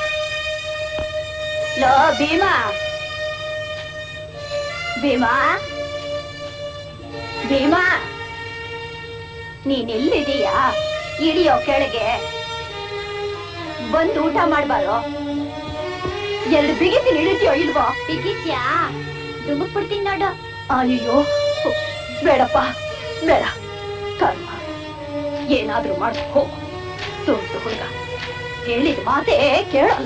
ಲೋ ಭೀಮಾ ಭೀಮಾ ಭೀಮಾ ನೀನ್ ಎಲ್ಲಿದೀಯಾ ಇಳಿಯೋ ಕೆಳಗೆ ಬಂದು ಊಟ ಮಾಡ್ಬಾರೋ ಎರಡು ಬಿಗಿತೀನಿ ಇಳಿತೀಯೋ ಇಲ್ವೋ ಬಿಗಿತ್ಯಾ ದುಮಕ್ ಬಿಡ್ತೀನಿ ನೋಡು ಅಯ್ಯೋ ಬೇಡಪ್ಪ ಬೇಡ ಕರ್ಮ ಏನಾದ್ರೂ ಮಾಡ್ಕೋ ದೊಡ್ಡ ಹುಡುಗ ಹೇಳಿದ ಮಾತೇ ಕೇಳಲ್ಲ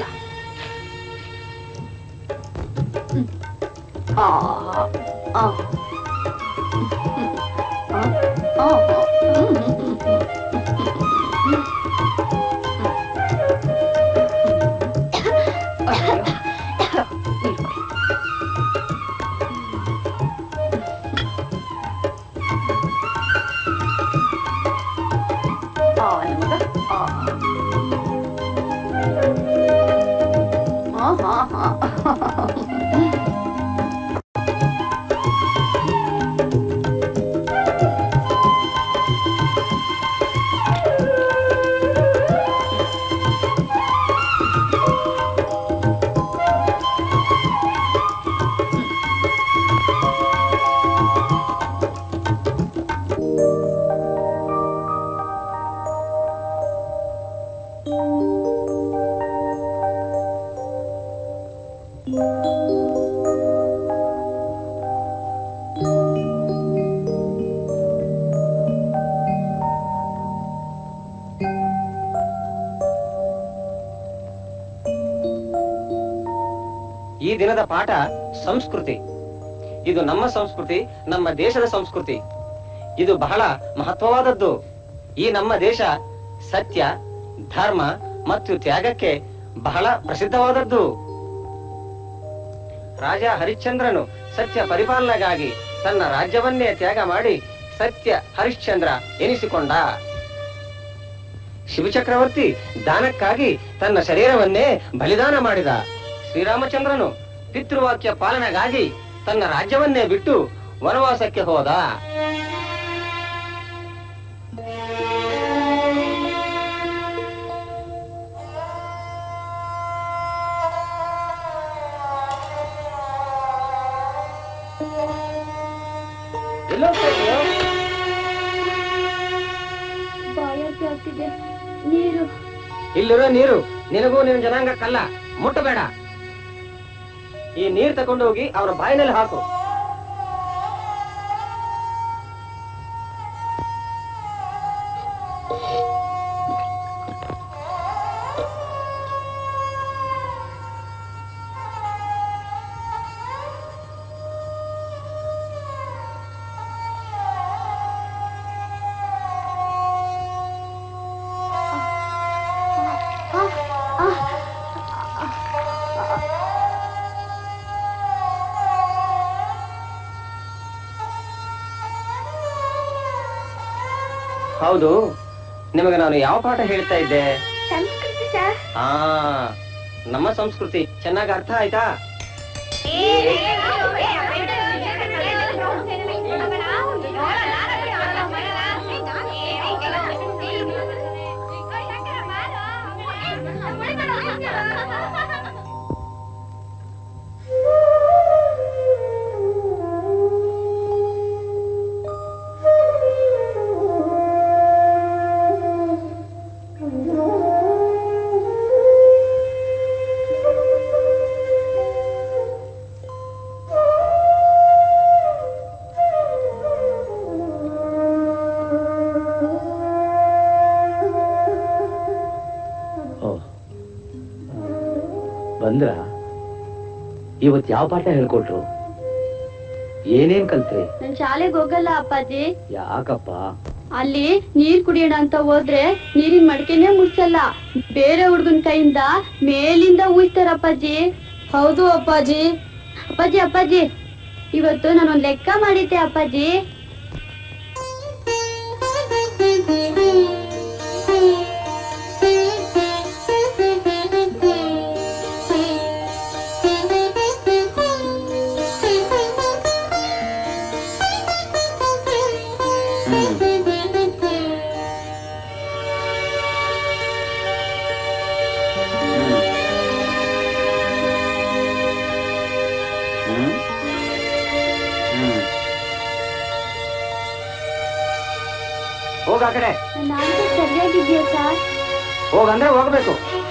ಹ್ಮ್. ಆ, ಆ. ಆ, ಆ, ಹ್ಮ್. ಅಯ್ಯೋ. ನೀರ್ ಕೊಡಿ. ಆ, ನಮಗ ಆ. ಹಾ ಹಾ ಹಾ ಈ ದಿನದ ಪಾಠ ಸಂಸ್ಕೃತಿ ಇದು ನಮ್ಮ ಸಂಸ್ಕೃತಿ ನಮ್ಮ ದೇಶದ ಸಂಸ್ಕೃತಿ ಇದು ಬಹಳ ಮಹತ್ವವಾದದ್ದು ಈ ನಮ್ಮ ದೇಶ ಸತ್ಯ ಧರ್ಮ ಮತ್ತು ತ್ಯಾಗಕ್ಕೆ ಬಹಳ ಪ್ರಸಿದ್ಧವಾದದ್ದು ರಾಜ ಹರಿಶ್ಚಂದ್ರನು ಸತ್ಯ ಪರಿಪಾಲನೆಗಾಗಿ ತನ್ನ ರಾಜ್ಯವನ್ನೇ ತ್ಯಾಗ ಮಾಡಿ ಸತ್ಯ ಹರಿಶ್ಚಂದ್ರ ಎನಿಸಿಕೊಂಡ ಶಿವಚಕ್ರವರ್ತಿ ದಾನಕ್ಕಾಗಿ ತನ್ನ ಶರೀರವನ್ನೇ ಬಲಿದಾನ ಮಾಡಿದ ಶ್ರೀರಾಮಚಂದ್ರನು ಪಿತೃವಾಕ್ಯ ಪಾಲನೆಗಾಗಿ ತನ್ನ ರಾಜ್ಯವನ್ನೇ ಬಿಟ್ಟು ವನವಾಸಕ್ಕೆ ಹೋದ ಎಲ್ಲೋಗ್ತಾ ಇದೀಯೋ? ಬಾಯಾರಿಕೆ ಆಗ್ತಿದೆ ನೀರು ಇಲ್ಲಿರೋ ನೀರು ನಿನಗೂ ನಿನ್ನ ಜನಾಂಗಕ್ಕಲ್ಲ ಮುಟ್ಟಬೇಡ ಈ ನೀರ್ ತಗೊಂಡು ಹೋಗಿ ಅವರ ಬಾಯಿನಲ್ಲಿ ಹಾಕು ಹೌದು ನಿಮಗೆ ನಾನು ಯಾವ ಪಾಠ ಹೇಳ್ತಾ ಇದ್ದೆ ಸಂಸ್ಕೃತಿ ಸರ್ ಆ ನಮ್ಮ ಸಂಸ್ಕೃತಿ ಚೆನ್ನಾಗಿ ಅರ್ಥ ಆಯ್ತಾ ಓ ಬಂದ್ರ ಇವತ್ ಯಾವ ಪಾಠ ಹೇಳ್ಕೊಟ್ರು ಏನೇನ್ ಕಲ್ತ್ರಿ ನನ್ ಶಾಲೆಗೆ ಹೋಗಲ್ಲ ಅಪ್ಪಾಜಿ ಯಾಕಪ್ಪ ಅಲ್ಲಿ ನೀರ್ ಕುಡಿಯೋಣ ಅಂತ ಹೋದ್ರೆ ನೀರಿನ ಮಡಕೆನೆ ಮುಡ್ಸಲ್ಲ ಬೇರೆ ಹುಡುಗನ್ ಕೈಯಿಂದ ಮೇಲಿಂದ ಊಯ್ತಾರ ಅಪ್ಪಾಜಿ ಹೌದು ಅಪ್ಪಾಜಿ ಅಪ್ಪಾಜಿ ಅಪ್ಪಾಜಿ ಇವತ್ತು ನಾನೊಂದ್ ಲೆಕ್ಕ ಮಾಡಿದ್ದೆ ಅಪ್ಪಾಜಿ ಹೋಗ ಆ ಕಡೆ ನನ್ನ ಆನ್ಸರ್ ಸರಿಯಾಗಿದ್ಯಾ ಸರ್ ಹೋಗಂದ್ರೆ ಹೋಗ್ಬೇಕು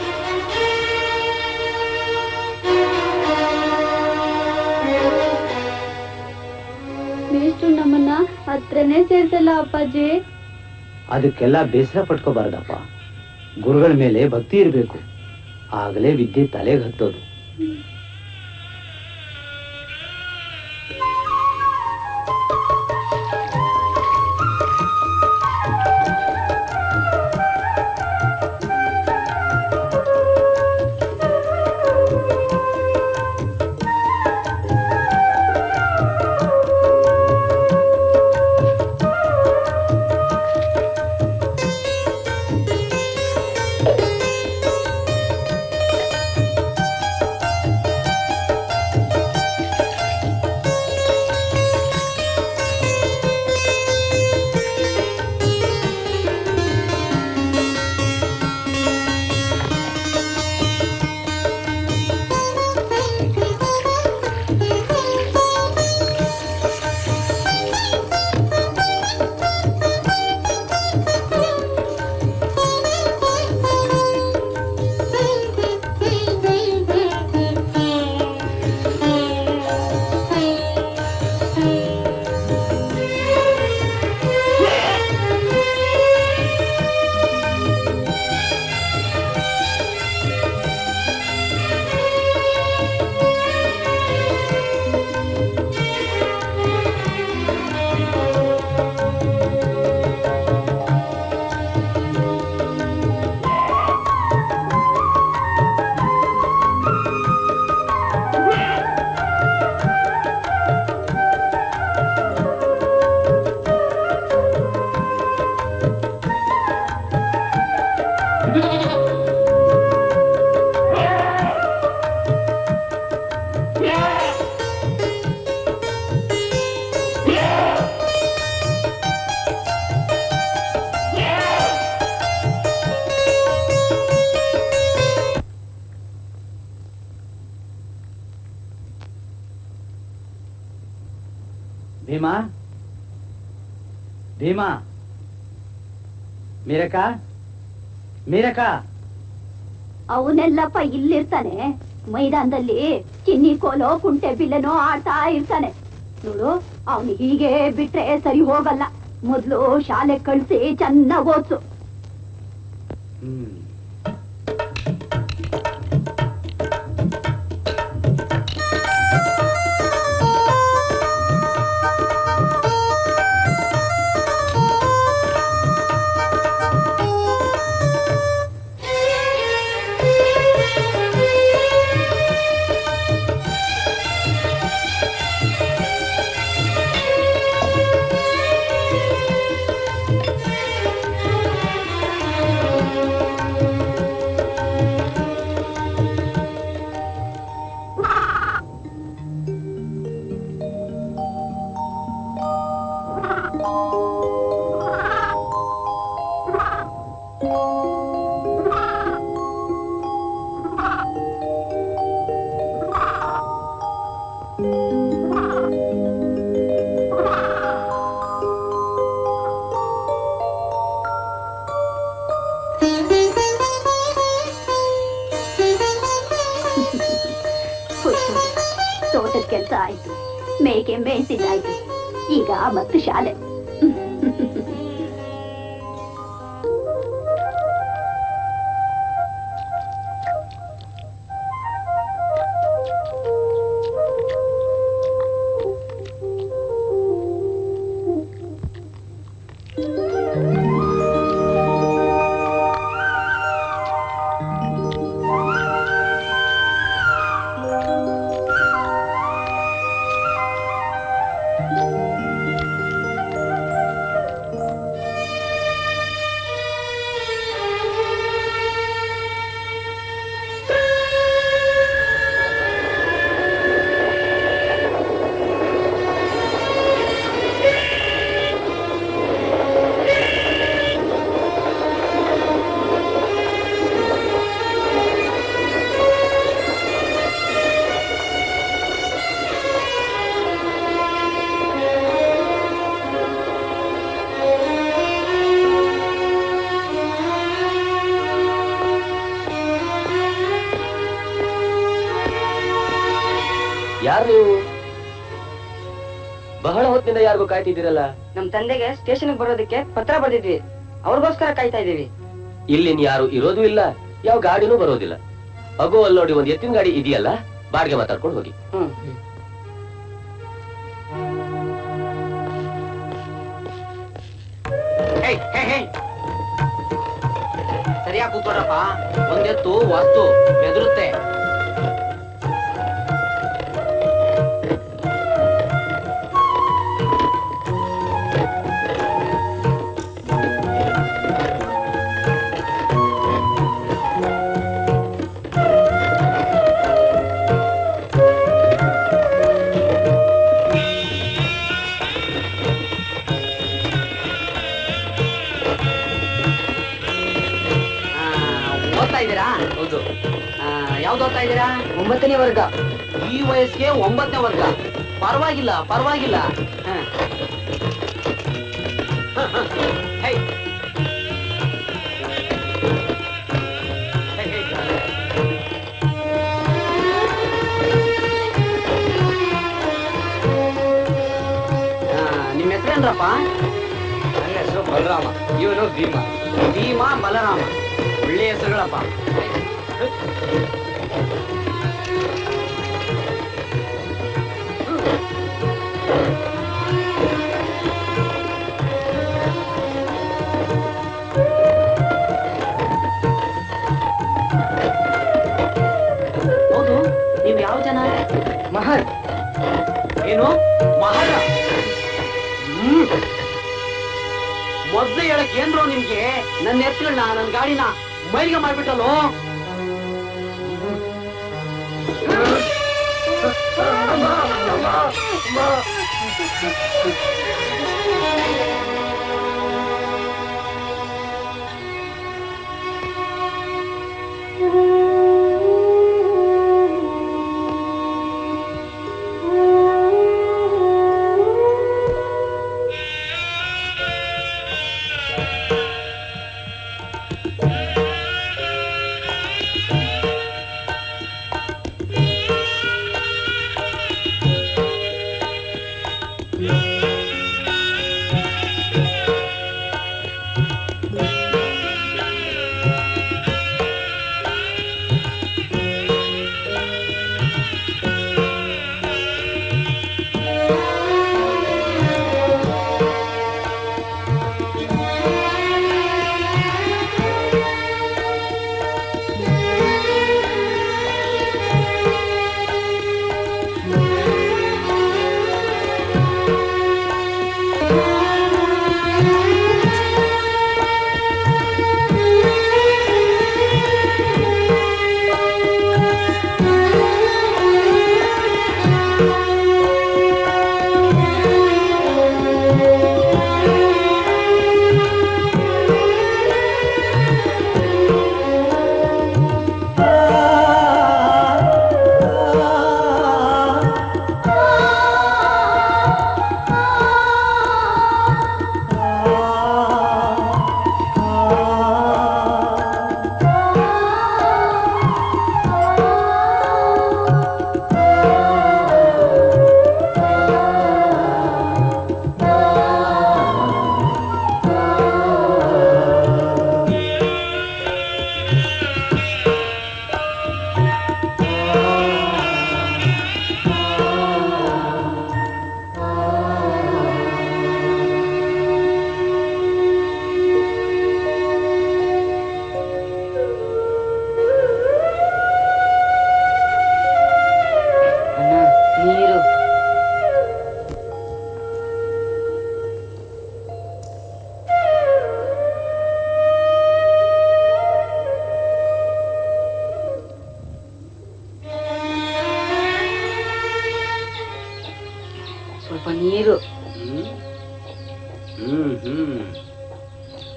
ಮೇಷ್ಟ್ರು ನಮ್ಮನ್ನ ಹತ್ರನೇ ಸೇರ್ಸಲ್ಲ ಅಪ್ಪಾಜಿ ಅದಕ್ಕೆಲ್ಲ ಬೇಸರ ಪಟ್ಕೋಬಾರ್ದಪ್ಪ ಗುರುಗಳ ಮೇಲೆ ಭಕ್ತಿ ಇರಬೇಕು ಆಗಲೇ ವಿದ್ಯೆ ತಲೆಗೆ ಹತ್ತೋದು ಆ ಭೀಮಾ ಮೀರಕ ಮೀರಕ ಅವನೆಲ್ಲಪ್ಪ ಇಲ್ಲಿರ್ತಾನೆ ಮೈದಾನದಲ್ಲಿ ಚಿನ್ನಿ ಕೋಲೋ ಕುಂಟೆ ಬಿಲ್ಲೆನೋ ಆಡ್ತಾ ಇರ್ತಾನೆ ನೋಡು ಅವನು ಹೀಗೆ ಬಿಟ್ರೆ ಸರಿ ಹೋಗಲ್ಲ ಮೊದ್ಲು ಶಾಲೆ ಕಳ್ಸಿ ಚೆನ್ನಾಗ್ ಓದ್ಸು ಹ್ಮ್ ಹುಚ್ಚು. ತೋಟದ ಕೆಲ್ಸ ಆಯ್ತು ಮೇಕೆ ಮೇಯ್ಸಿದ್ದಾಯ್ತು ಈಗ ಮತ್ತು ಶಾಲೆ ಯಾರು ನೀವು ಬಹಳ ಹೊತ್ತಿನಿಂದ ಯಾರಿಗೂ ಕಾಯ್ತಿದ್ದೀರಲ್ಲ ನಮ್ ತಂದೆಗೆ ಸ್ಟೇಷನ್ ಬರೋದಕ್ಕೆ ಪತ್ರ ಬರ್ದಿದ್ವಿ ಅವ್ರಿಗೋಸ್ಕರ ಕಾಯ್ತಾ ಇದೀವಿ ಇಲ್ಲಿನ್ ಯಾರು ಇರೋದು ಇಲ್ಲ ಯಾವ ಗಾಡಿನೂ ಬರೋದಿಲ್ಲ ಅಗೋ ಅಲ್ಲಿ ನೋಡಿ ಒಂದ್ ಎತ್ತಿನ ಗಾಡಿ ಇದೆಯಲ್ಲ ಬಾಡಿಗೆ ಮಾತಾಡ್ಕೊಂಡು ಹೋಗಿ ಹ್ಮ್ ಸರಿಯಾಗಿ ಕೂತ್ಕೊಡ್ರಪ್ಪ ಒಂದೆತ್ತು ವಸ್ತು ಬೆದರುತ್ತೆ ಓದ್ತಾ ಇದ್ದೀರಾ ಹೌದು ಯಾವ್ದು ಓದ್ತಾ ಇದ್ದೀರಾ ಒಂಬತ್ತನೇ ವರ್ಗ ಈ ವಯಸ್ಸಿಗೆ ಒಂಬತ್ತನೇ ವರ್ಗ ಪರವಾಗಿಲ್ಲ ಪರವಾಗಿಲ್ಲ ಹ. ಹೇ. ಹೇ, ಹೇ. ಆ, ನಿಮ್ಮ ಹೆಸರೇನ್ರಪ್ಪ ನನ್ನ ಹೆಸರು ಬಲರಾಮ ಇವನು ಭೀಮ ಭೀಮ ಬಲರಾಮ ಒಳ್ಳೆಯ ಹೆಸರುಗಳಪ್ಪ ಹೌದು ನೀವು ಯಾವ ಜನ ಮಹರ್ ಏನು ಮಹಾರ ಹ್ಮ್ ಮೊದ್ಲು ಹೇಳಕ್ ಏನ್ರೋ ನಿಮ್ಗೆ ನನ್ನ ಎತ್ತುಗಳನ್ನ ನನ್ನ ಗಾಡಿನ ಮೈಲಿಗೆ ಮಾಡ್ಬಿಟ್ಟಲ್ಲೋ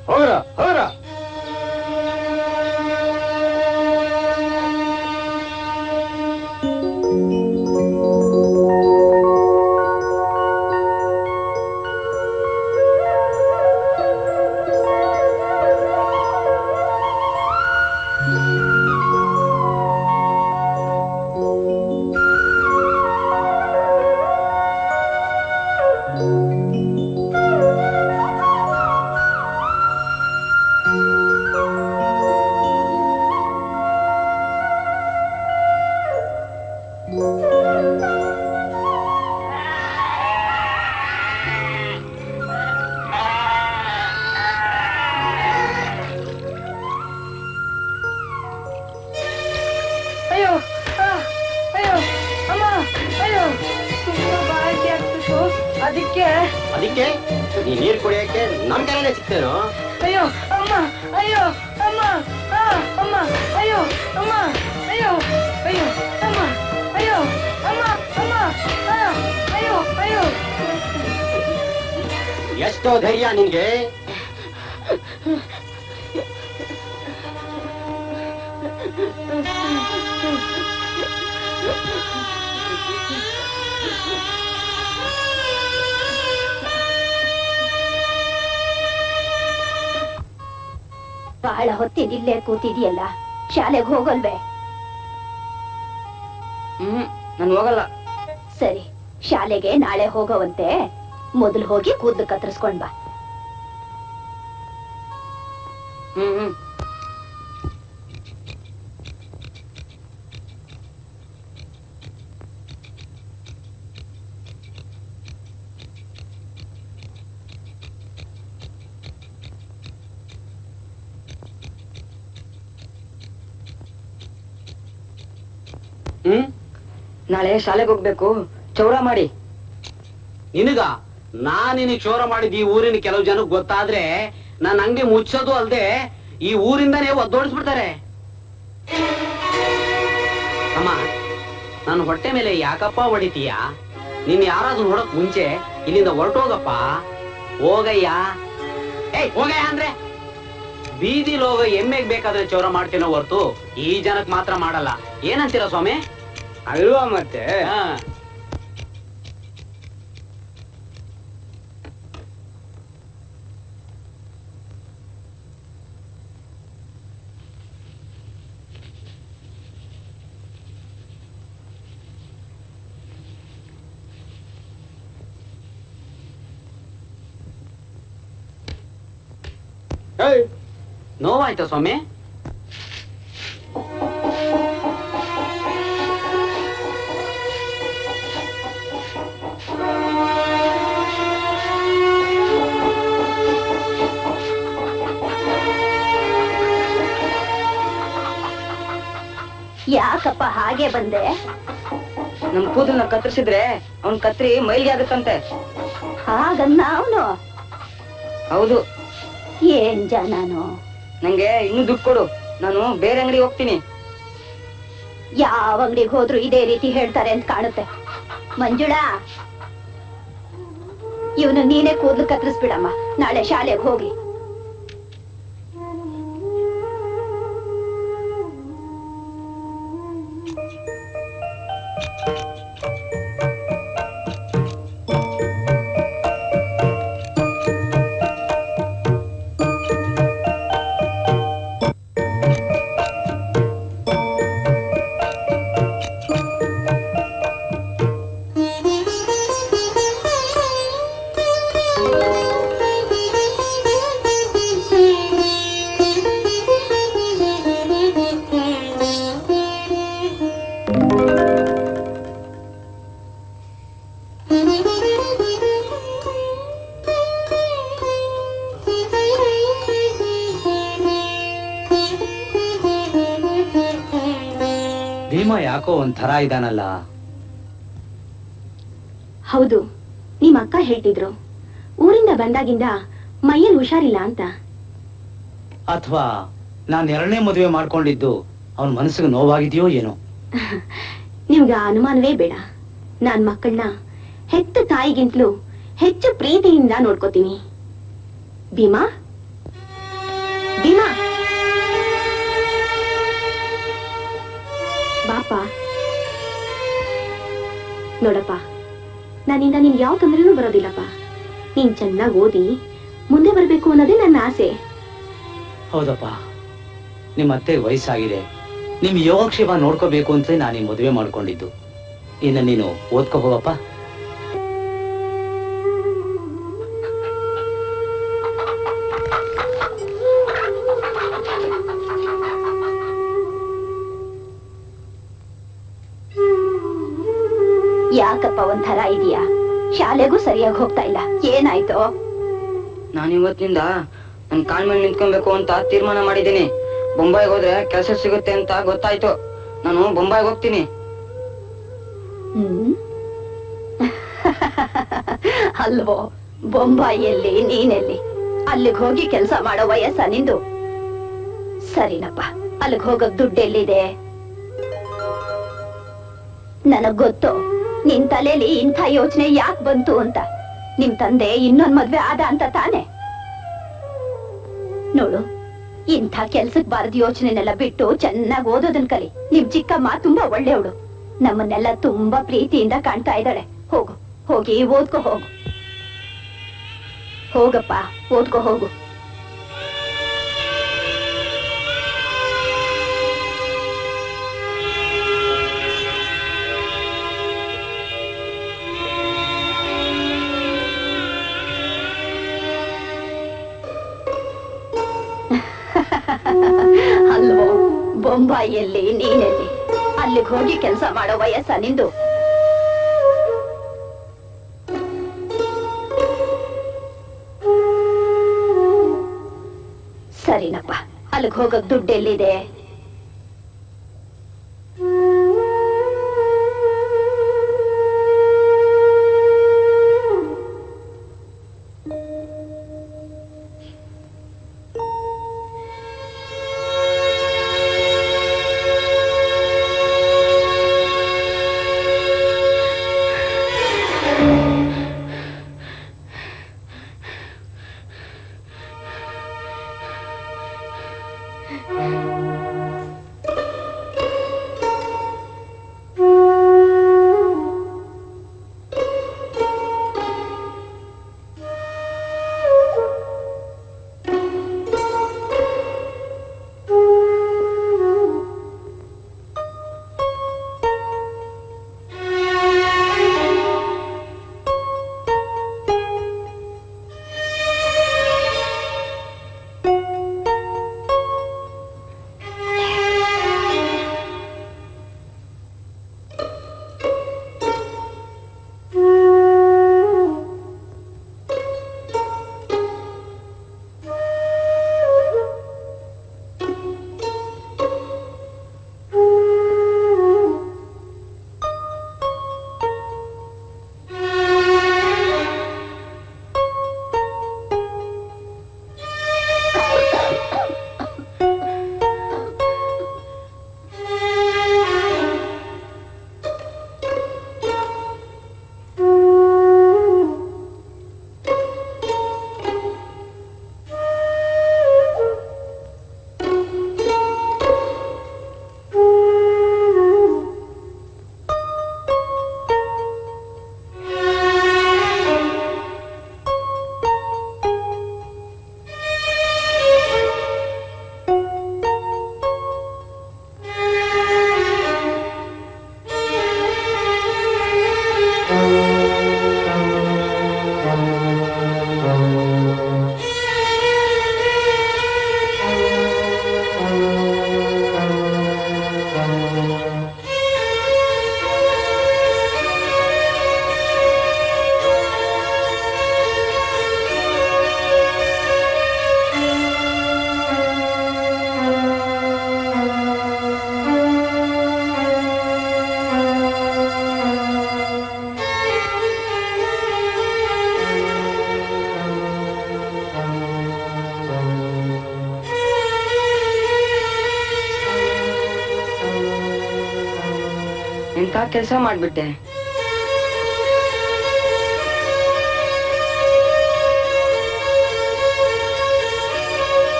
ಹೋಗ್ರ ಹೋಗ್ರ ಅಯ್ಯೋ ಆ, ಅಯ್ಯೋ ಅಮ್ಮ ಅಯ್ಯೋ ತುಂಬಾ ಬಾಯಿಗೆ ಆಗ್ತಿತ್ತು ಅದಕ್ಕೆ ಅದಕ್ಕೆ ನೀ ನೀರ್ ಕುಡಿಯಕ್ಕೆ ನಮ್ ಕಡೆನೆ ಸಿಗ್ತೇನೋ ಅಯ್ಯೋ ಅಮ್ಮ ಅಯ್ಯೋ ಅಮ್ಮ ಆ, ಅಮ್ಮ ಅಯ್ಯೋ ಅಮ್ಮ ಅಯ್ಯೋ ಅಯ್ಯೋ ಅಮ್ಮ ಅಯ್ಯೋ ಅಮ್ಮ ಅಮ್ಮ ಆ, ಅಯ್ಯೋ ಅಯ್ಯೋ ಎಷ್ಟೋ ಧೈರ್ಯ ನಿನ್ಗೆ ಬಹಳ ಹೊತ್ತಿನ ಇಲ್ಲೇ ಕೂತಿದೀಯಲ್ಲ ಶಾಲೆಗೆ ಹೋಗಲ್ವೇ ಹ್ಮ್ ನಾನು ಹೋಗಲ್ಲ ಸರಿ ಶಾಲೆಗೆ ನಾಳೆ ಹೋಗೋವಂತೆ ಮೊದಲು ಹೋಗಿ ಕೂದಲು ಕತ್ತರಿಸ್ಕೊಂಡ್ ಬಾ ಹ್ಮ್ ಹ್ಮ್ ಹ್ಮ್ ನಾಳೆ ಶಾಲೆಗೆ ಹೋಗ್ಬೇಕು ಚೌರ ಮಾಡಿ ನಿನಗ ನಾನ್ ನಿನಗ್ ಶೋರ ಮಾಡಿದ್ ಈ ಊರಿನ ಕೆಲವು ಜನಕ್ಕೆ ಗೊತ್ತಾದ್ರೆ ನನ್ನ ಅಂಗಡಿ ಮುಚ್ಚೋದು ಅಲ್ದೆ ಈ ಊರಿಂದಾನೇ ಒದ್ದೋಡಿಸ್ಬಿಡ್ತಾರೆ ಅಮ್ಮ ನನ್ನ ಹೊಟ್ಟೆ ಮೇಲೆ ಯಾಕಪ್ಪ ಹೊಡಿತೀಯ ನೀನ್ ಯಾರಾದ್ರೂ ನೋಡಕ್ ಮುಂಚೆ ಇಲ್ಲಿಂದ ಹೊರಟೋಗಪ್ಪ ಹೋಗಯ್ಯ ಏಯ್ ಹೋಗಯ್ಯ ಅಂದ್ರೆ ಬೀದಿಲ್ ಹೋಗೋ ಎಮ್ಮೆಗ್ ಬೇಕಾದ್ರೆ ಚೌರ ಮಾಡ್ತೀನೋ ಹೊರ್ತು ಈ ಜನಕ್ ಮಾತ್ರ ಮಾಡಲ್ಲ ಏನಂತೀರ ಸ್ವಾಮಿ ಅಲ್ವಾ ಮತ್ತೆ ಹಾ ನೋವಾಯ್ತಾ ಸ್ವಾಮಿ ಯಾಕಪ್ಪ ಹಾಗೆ ಬಂದೆ ನಮ್ ಕೂದಲನ್ನ ಕತ್ತರಿಸಿದ್ರೆ ಅವ್ನ್ ಕತ್ರಿ ಮೈಲ್ಗೆ ಆಗುತ್ತಂತೆ ಹಾಗನ್ನ ಅವನು ಹೌದು ಏನ್ ಜನನು ನಂಗೆ ಇನ್ನೂ ದುಡ್ಡು ಕೊಡು ನಾನು ಬೇರೆ ಅಂಗಡಿ ಹೋಗ್ತೀನಿ ಯಾವ ಅಂಗಡಿಗೆ ಹೋದ್ರು ಇದೇ ರೀತಿ ಹೇಳ್ತಾರೆ ಅಂತ ಕಾಣುತ್ತೆ ಮಂಜುಳಾ ಇವನು ನೀನೇ ಕೂದಲು ಕತ್ತರಿಸ್ಬಿಡಮ್ಮ ನಾಳೆ ಶಾಲೆಗೆ ಹೋಗಿ ಭೀಮ ಯಾಕೋ ಒಂಥರ ಇದಾನಲ್ಲ ಹೌದು ನಿಮ್ ಅಕ್ಕ ಹೇಳ್ತಿದ್ರು ಊರಿಂದ ಬಂದಾಗಿಂದ ಮೈಯಲ್ಲಿ ಹುಷಾರಿಲ್ಲ ಅಂತ ಅಥವಾ ನಾನ್ ಎರಡನೇ ಮದುವೆ ಮಾಡ್ಕೊಂಡಿದ್ದು ಅವನ ಮನಸ್ಸಿಗೆ ನೋವಾಗಿದೆಯೋ ಏನೋ ನಿಮ್ಗ ಅನುಮಾನವೇ ಬೇಡ ನಾನ್ ಮಕ್ಕಳನ್ನ ಹೆತ್ತ ತಾಯಿಗಿಂತಲೂ ಹೆಚ್ಚು ಪ್ರೀತಿಯಿಂದ ನೋಡ್ಕೋತೀನಿ ಭೀಮಾ ಭೀಮಾ ಬಾಪ ನೋಡಪ್ಪ ನನ್ನಿಂದ ನಿನ್ ಯಾವ ತೊಂದರೆನೂ ಬರೋದಿಲ್ಲಪ್ಪ ನೀನ್ ಚೆನ್ನಾಗಿ ಓದಿ ಮುಂದೆ ಬರ್ಬೇಕು ಅನ್ನೋದೇ ನನ್ನ ಆಸೆ ಹೌದಪ್ಪ ನಿಮ್ಮ ಅತ್ತೆ ವಯಸ್ಸಾಗಿದೆ ನಿಮ್ ಯೋಗಕ್ಷೇಮ ನೋಡ್ಕೋಬೇಕು ಅಂತ ನಾನು ಈ ಮದುವೆ ಮಾಡ್ಕೊಂಡಿದ್ದು ಇನ್ನು ನೀನು ಓದ್ಕೋ ಹೋಗಪ್ಪ ಯಾಕಪ್ಪ ಒಂಥರ ಇದೆಯಾ ಶಾಲೆಗೂ ಸರಿಯಾಗಿ ಹೋಗ್ತಾ ಇಲ್ಲ ಏನಾಯ್ತು ನಾನು ಇವತ್ತಿನಿಂದ ನನ್ ಕಾಲ್ ಮೇಲೆ ನಿಂತ್ಕೊಬೇಕು ಅಂತ ತೀರ್ಮಾನ ಮಾಡಿದ್ದೀನಿ ಬೊಂಬಾಯಿಗೆ ಹೋದ್ರೆ ಕೆಲಸ ಸಿಗುತ್ತೆ ಅಂತ ಗೊತ್ತಾಯ್ತು ನಾನು ಬೊಂಬಾಯಿಗೆ ಹೋಗ್ತೀನಿ ಹ್ಮ್ ಅಲ್ವೋ ಬೊಂಬಾಯಿಯಲ್ಲಿ ನೀನೆಲ್ಲಿ ಅಲ್ಲಿಗೆ ಹೋಗಿ ಕೆಲಸ ಮಾಡೋ ವಯಸ್ಸ ನಿಂದು ಸರಿನಪ್ಪ ಅಲ್ಲಿಗೆ ಹೋಗಕ್ ದುಡ್ಡು ಎಲ್ಲಿದೆ ನನಗ್ ಗೊತ್ತು ನಿನ್ ತಲೆಲಿ ಇಂಥ ಯೋಚನೆ ಯಾಕೆ ಬಂತು ಅಂತ ನಿಮ್ ತಂದೆ ಇನ್ನೊಂದ್ ಮದ್ವೆ ಆದ ಅಂತ ತಾನೆ ನೋಡು ಇಂಥ ಕೆಲ್ಸಕ್ ಬಾರದ ಯೋಚನೆನೆಲ್ಲ ಬಿಟ್ಟು ಚೆನ್ನಾಗಿ ಓದೋದನ್ ಕಲಿ ನಿಮ್ ಚಿಕ್ಕಮ್ಮ ತುಂಬಾ ಒಳ್ಳೆಯವಳು ನಮ್ಮನ್ನೆಲ್ಲ ತುಂಬಾ ಪ್ರೀತಿಯಿಂದ ಕಾಣ್ತಾ ಇದ್ದಾಳೆ ಹೋಗು ಹೋಗಿ ಓದ್ಕೋ ಹೋಗು ಹೋಗಪ್ಪ ಓದ್ಕೋ ಹೋಗು ಅಲ್ವೋ ಬೊಂಬಾಯಿಯಲ್ಲಿ ನೀನೆಲ್ಲಿ ಅಲ್ಲಿಗೆ ಹೋಗಿ ಕೆಲಸ ಮಾಡೋ ವಯಸ್ಸ ನಿಂದು ಸರಿನಪ್ಪ ಅಲ್ಲಿಗೆ ಹೋಗಕ್ ದುಡ್ಡು ಎಲ್ಲಿದೆ ಎಂತ ಕೆಲಸ ಮಾಡ್ಬಿಟ್ಟೆ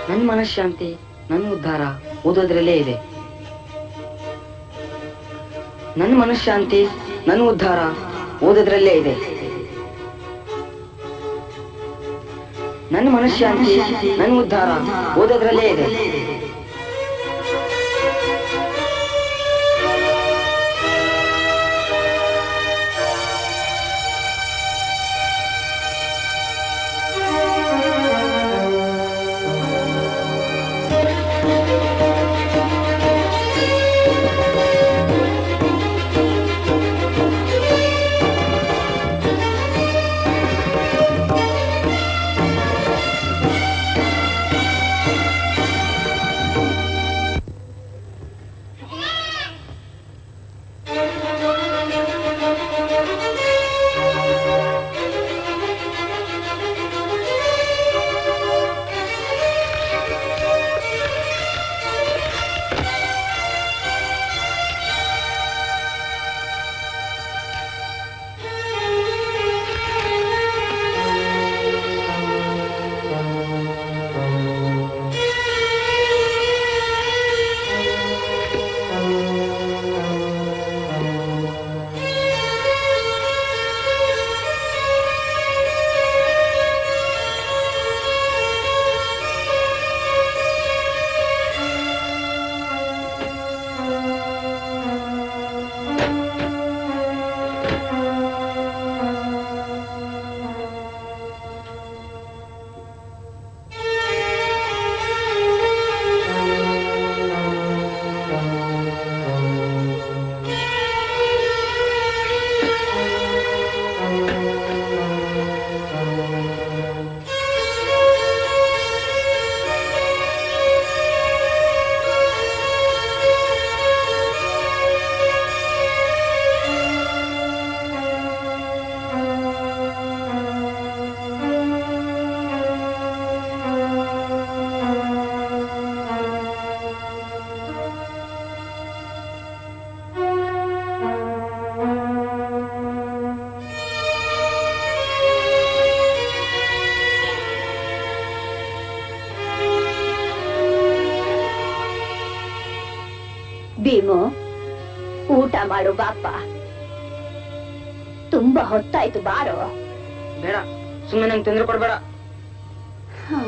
ನನ್ನ ಮನಃಶಾಂತಿ ನನ್ನ ಉದ್ಧಾರ ಓದೋದ್ರಲ್ಲೇ ಇದೆ ನನ್ನ ಮನಃಶಾಂತಿ ನನ್ನ ಉದ್ಧಾರ ಓದೋದ್ರಲ್ಲೇ ಇದೆ ನನ್ನ ಮನಃಶಾಂತಿ ನನ್ನ ಉದ್ಧಾರ ಓದೋದ್ರಲ್ಲೇ ಇದೆ ಭೀಮು ಊಟ ಮಾಡು ಬಾಪ್ಪ ತುಂಬಾ ಹೊತ್ತಾಯ್ತು ಬಾರೋ ಬೇಡ ಸುಮ್ಮನೆ ನಂಗೆ ತೊಂದರೆ ಕೊಡ್ಬೇಡ ಹಾ.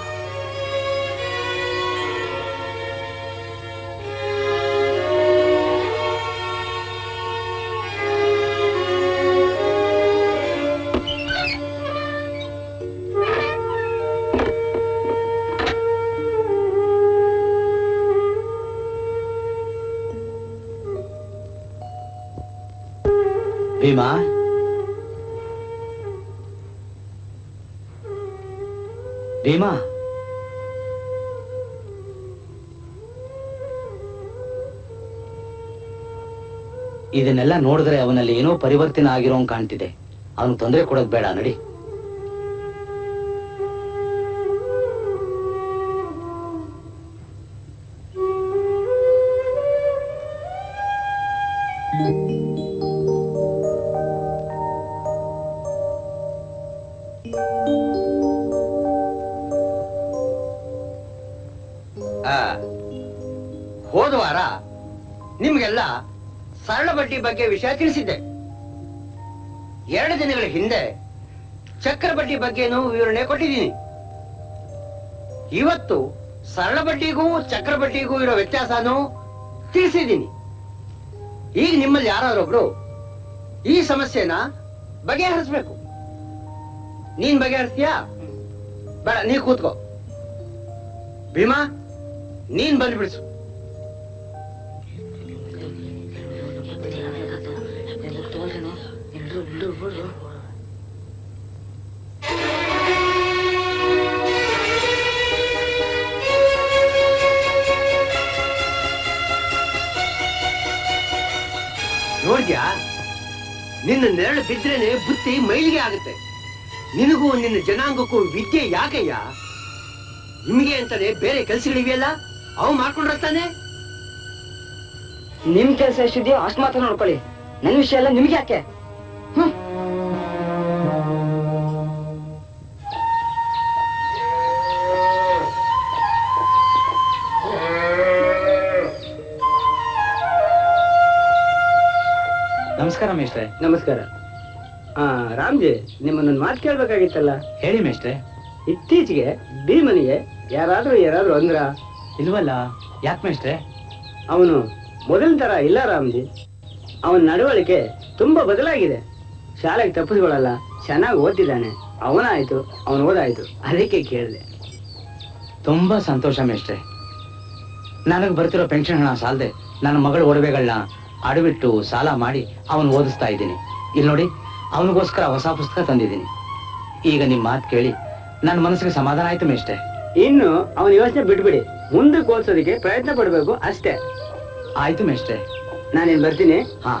ಭೀಮಾ ಭೀಮಾ ಇದನ್ನೆಲ್ಲ ನೋಡಿದ್ರೆ ಅವನಲ್ಲಿ ಏನೋ ಪರಿವರ್ತನೆ ಆಗಿರೋಂಗ್ ಕಾಣ್ತಿದೆ ಅವನು ತೊಂದರೆ ಕೊಡೋದ್ ಬೇಡ ನಡಿ ಆ, ಹೋದ ವಾರ ನಿಮ್ಗೆಲ್ಲ ಸರಳ ಬಡ್ಡಿ ಬಗ್ಗೆ ವಿಷಯ ತಿಳಿಸಿದ್ದೆ ಎರಡು ದಿನಗಳ ಹಿಂದೆ ಚಕ್ರ ಬಡ್ಡಿ ಬಗ್ಗೆನೂ ವಿವರಣೆ ಕೊಟ್ಟಿದ್ದೀನಿ ಇವತ್ತು ಸರಳ ಬಡ್ಡಿಗೂ ಚಕ್ರ ಬಡ್ಡಿಗೂ ಇರೋ ವ್ಯತ್ಯಾಸನೂ ತಿಳಿಸಿದ್ದೀನಿ ಈಗ ನಿಮ್ಮಲ್ಲಿ ಯಾರಾದ್ರೊಬ್ರು ಈ ಸಮಸ್ಯೆನ ಬಗೆಹರಿಸ್ಬೇಕು ನೀನ್ ಬಗೆಹರಿಸ್ತೀಯಾ ಬೇಡ ನೀ ಕೂತ್ಕೋ ಭೀಮಾ ನೀನ್ ಬಂದ್ಬಿಡ್ಸು ನೋಡ್ದ್ಯಾ ನಿನ್ನ ನೆರಳು ಬಿದ್ರೇನೆ ಬುತ್ತಿ ಮೈಲಿಗೆ ಆಗುತ್ತೆ ನಿನಗೂ ನಿನ್ನ ಜನಾಂಗಕ್ಕೂ ವಿದ್ಯೆ ಯಾಕಯ್ಯ ನಿಮಗೆ ಅಂತಾನೆ ಬೇರೆ ಕೆಲ್ಸಗಳಿವೆಯಲ್ಲ ಅವು ಮಾಡ್ಕೊಂಡಿರ್ತಾನೆ ನಿಮ್ ಕೆಲಸ ಎಷ್ಟಿದೆಯೋ ಅಷ್ಟು ಮಾತ್ರ ನೋಡ್ಕೊಳ್ಳಿ ನನ್ ವಿಷಯ ಎಲ್ಲ ನಿಮ್ಗೆ ಯಾಕೆ ನಮಸ್ಕಾರ ಮೇಷ್ಟ್ರೆ ನಮಸ್ಕಾರ ಆ ರಾಮ್ಜಿ ನಿಮ್ಮನ್ನೊಂದು ಮಾತು ಕೇಳ್ಬೇಕಾಗಿತ್ತಲ್ಲ ಹೇಳಿ ಮೇಷ್ಟ್ರೆ ಇತ್ತೀಚೆಗೆ ಭೀಮನಿಗೆ ಯಾರಾದ್ರೂ ಯಾರಾದ್ರೂ ಅಂದ್ರ ಇಲ್ವಲ್ಲ ಯಾಕೆ ಮೇಷ್ಟ್ರೆ ಅವನು ಮೊದಲ ತರ ಇಲ್ಲ ರಾಮ್ಜಿ ಅವನ ನಡವಳಿಕೆ ತುಂಬಾ ಬದಲಾಗಿದೆ ಶಾಲೆಗೆ ತಪ್ಪಿಸ್ಕೊಳ್ಳಲ್ಲ ಚೆನ್ನಾಗಿ ಓದ್ತಿದ್ದಾನೆ ಅವನಾಯ್ತು ಅವನು ಓದಾಯ್ತು ಅದಕ್ಕೆ ಕೇಳಿದೆ ತುಂಬಾ ಸಂತೋಷ ಮೇಷ್ಟ್ರೆ ನನಗೆ ಬರ್ತಿರೋ ಪೆನ್ಷನ್ ಹಣ ಸಾಲದೆ ನನ್ನ ಮಗಳ ಒಡವೆಗಳನ್ನ ಅಡವಿಟ್ಟು ಸಾಲ ಮಾಡಿ ಅವನು ಓದಿಸ್ತಾ ಇದ್ದೀನಿ ಇಲ್ಲಿ ನೋಡಿ ಅವನಿಗೋಸ್ಕರ ಹೊಸ ಪುಸ್ತಕ ತಂದಿದ್ದೀನಿ ಈಗ ನಿಮ್ ಮಾತು ಕೇಳಿ ನನ್ನ ಮನಸ್ಸಿಗೆ ಸಮಾಧಾನ ಆಯ್ತು ಮೇಷ್ಟ್ರೆ ಇನ್ನು ಅವನ ಯೋಚನೆ ಬಿಟ್ಬಿಡಿ ಮುಂದಕ್ಕೆ ಓದಿಸೋದಕ್ಕೆ ಪ್ರಯತ್ನ ಪಡ್ಬೇಕು ಅಷ್ಟೇ ಆಯ್ತು ಮೇಷ್ಟ್ರೆ ನಾನೇನ್ ಬರ್ತೀನಿ ಹಾ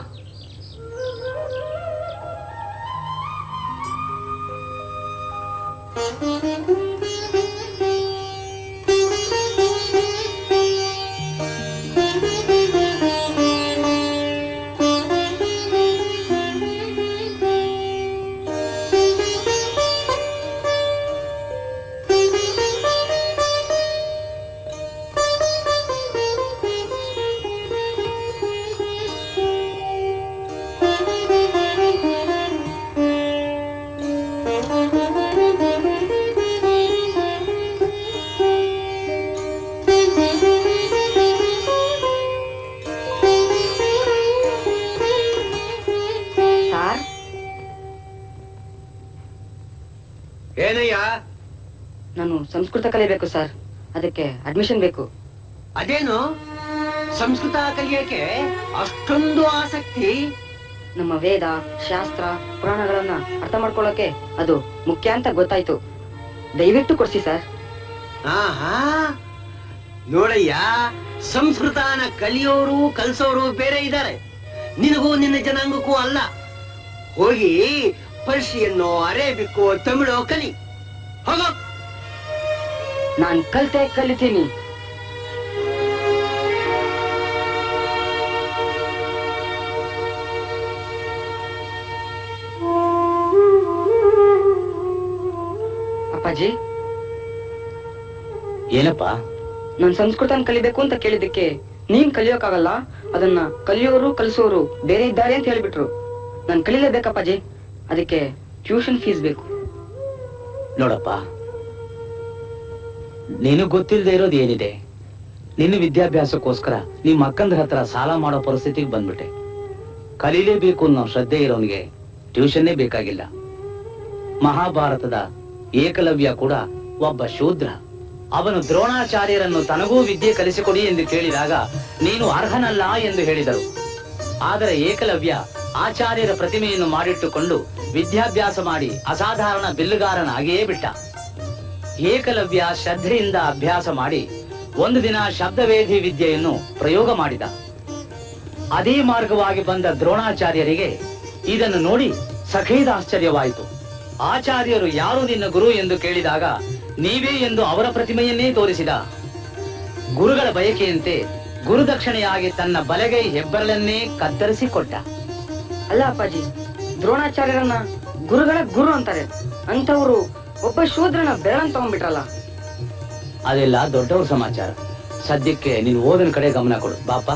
ಸಾರ್ ಏನಯ್ಯ ನಾನು ಸಂಸ್ಕೃತ ಕಲಿಬೇಕು ಸರ್ ಅದಕ್ಕೆ ಅಡ್ಮಿಷನ್ ಬೇಕು ಅದೇನು ಸಂಸ್ಕೃತ ಕಲಿಯಕ್ಕೆ ಅಷ್ಟೊಂದು ಆಸಕ್ತಿ ನಮ್ಮ ವೇದ ಶಾಸ್ತ್ರ ಪುರಾಣಗಳನ್ನ ಅರ್ಥ ಮಾಡ್ಕೊಳ್ಳೋಕೆ ಅದು ಮುಖ್ಯ ಅಂತ ಗೊತ್ತಾಯ್ತು ದಯವಿಟ್ಟು ಕೊಡ್ಸಿ ಸರ್ ಆಹಾ ನೋಡಯ್ಯ ಸಂಸ್ಕೃತನ ಕಲಿಯೋರು ಕಲಿಸೋರು ಬೇರೆ ಇದ್ದಾರೆ ನಿನಗೂ ನಿನ್ನ ಜನಾಂಗಕ್ಕೂ ಅಲ್ಲ ಹೋಗಿ ಪರ್ಷಿಯನ್ನೋ ಅರೇಬಿಕ್ಕೋ ತಮಿಳೋ ಕಲಿ ಹೋಗೋ ನಾನ್ ಕಲ್ತೆ ಕಲಿತೀನಿ ಅಪ್ಪಾಜಿ ಏನಪ್ಪ ನಾನ್ ಸಂಸ್ಕೃತನ ಕಲಿಬೇಕು ಅಂತ ಕೇಳಿದ್ದಕ್ಕೆ ನೀನ್ ಕಲಿಯೋಕ್ಕಾಗಲ್ಲ ಅದನ್ನ ಕಲಿಯೋರು ಕಲಿಸೋರು ಬೇರೆ ಇದ್ದಾರೆ ಅಂತ ಹೇಳ್ಬಿಟ್ರು ನಾನ್ ಕಲೀಲೇಬೇಕಪ್ಪಾಜಿ ಅದಕ್ಕೆ ಟ್ಯೂಷನ್ ಫೀಸ್ ಬೇಕು ನೋಡಪ್ಪ ನಿನಗ್ ಗೊತ್ತಿಲ್ಲದೆ ಇರೋದು ಏನಿದೆ ನಿನ್ನ ವಿದ್ಯಾಭ್ಯಾಸಕ್ಕೋಸ್ಕರ ನಿಮ್ಮ ಅಕ್ಕಂದ್ರ ಹತ್ರ ಸಾಲ ಮಾಡೋ ಪರಿಸ್ಥಿತಿಗೆ ಬಂದ್ಬಿಟ್ಟೆ ಕಲೀಲೇಬೇಕು ಅನ್ನೋ ಶ್ರದ್ಧೆ ಇರೋನಿಗೆ ಟ್ಯೂಷನ್ನೇ ಬೇಕಾಗಿಲ್ಲ ಮಹಾಭಾರತದ ಏಕಲವ್ಯ ಕೂಡ ಒಬ್ಬ ಶೂದ್ರ ಅವನು ದ್ರೋಣಾಚಾರ್ಯರನ್ನು ತನಗೂ ವಿದ್ಯೆ ಕಲಿಸಿಕೊಡಿ ಎಂದು ಕೇಳಿದಾಗ ನೀನು ಅರ್ಹನಲ್ಲ ಎಂದು ಹೇಳಿದರು ಆದರೆ ಏಕಲವ್ಯ ಆಚಾರ್ಯರ ಪ್ರತಿಮೆಯನ್ನು ಮಾಡಿಟ್ಟುಕೊಂಡು ವಿದ್ಯಾಭ್ಯಾಸ ಮಾಡಿ ಅಸಾಧಾರಣ ಬಿಲ್ಲುಗಾರನಾಗಿಯೇ ಬಿಟ್ಟ ಏಕಲವ್ಯ ಶ್ರದ್ಧೆಯಿಂದ ಅಭ್ಯಾಸ ಮಾಡಿ ಒಂದು ದಿನ ಶಬ್ದವೇಧಿ ವಿದ್ಯೆಯನ್ನು ಪ್ರಯೋಗ ಮಾಡಿದ ಅದೇ ಮಾರ್ಗವಾಗಿ ಬಂದ ದ್ರೋಣಾಚಾರ್ಯರಿಗೆ ಇದನ್ನು ನೋಡಿ ಸಖೇದ ಆಶ್ಚರ್ಯವಾಯಿತು ಆಚಾರ್ಯರು ಯಾರು ನಿನ್ನ ಗುರು ಎಂದು ಕೇಳಿದಾಗ ನೀವೇ ಎಂದು ಅವರ ಪ್ರತಿಮೆಯನ್ನೇ ತೋರಿಸಿದ ಗುರುಗಳ ಬಯಕೆಯಂತೆ ಗುರುದಕ್ಷಿಣೆಯಾಗಿ ತನ್ನ ಬಲಗೈ ಹೆಬ್ಬರಳನ್ನೇ ಕತ್ತರಿಸಿ ಕೊಟ್ಟ ಅಲ್ಲ ಅಪ್ಪಾಜಿ ದ್ರೋಣಾಚಾರ್ಯರನ್ನ ಗುರುಗಳ ಗುರು ಅಂತಾರೆ ಅಂತವ್ರು ಒಬ್ಬ ಶೂದ್ರನ ಬೆರಳನ್ ತಗೊಂಡ್ಬಿಟ್ರಲ್ಲ ಅದೆಲ್ಲ ದೊಡ್ಡವ್ರ ಸಮಾಚಾರ ಸದ್ಯಕ್ಕೆ ನೀನು ಓದಿನ ಕಡೆ ಗಮನ ಕೊಡು ಬಾಪ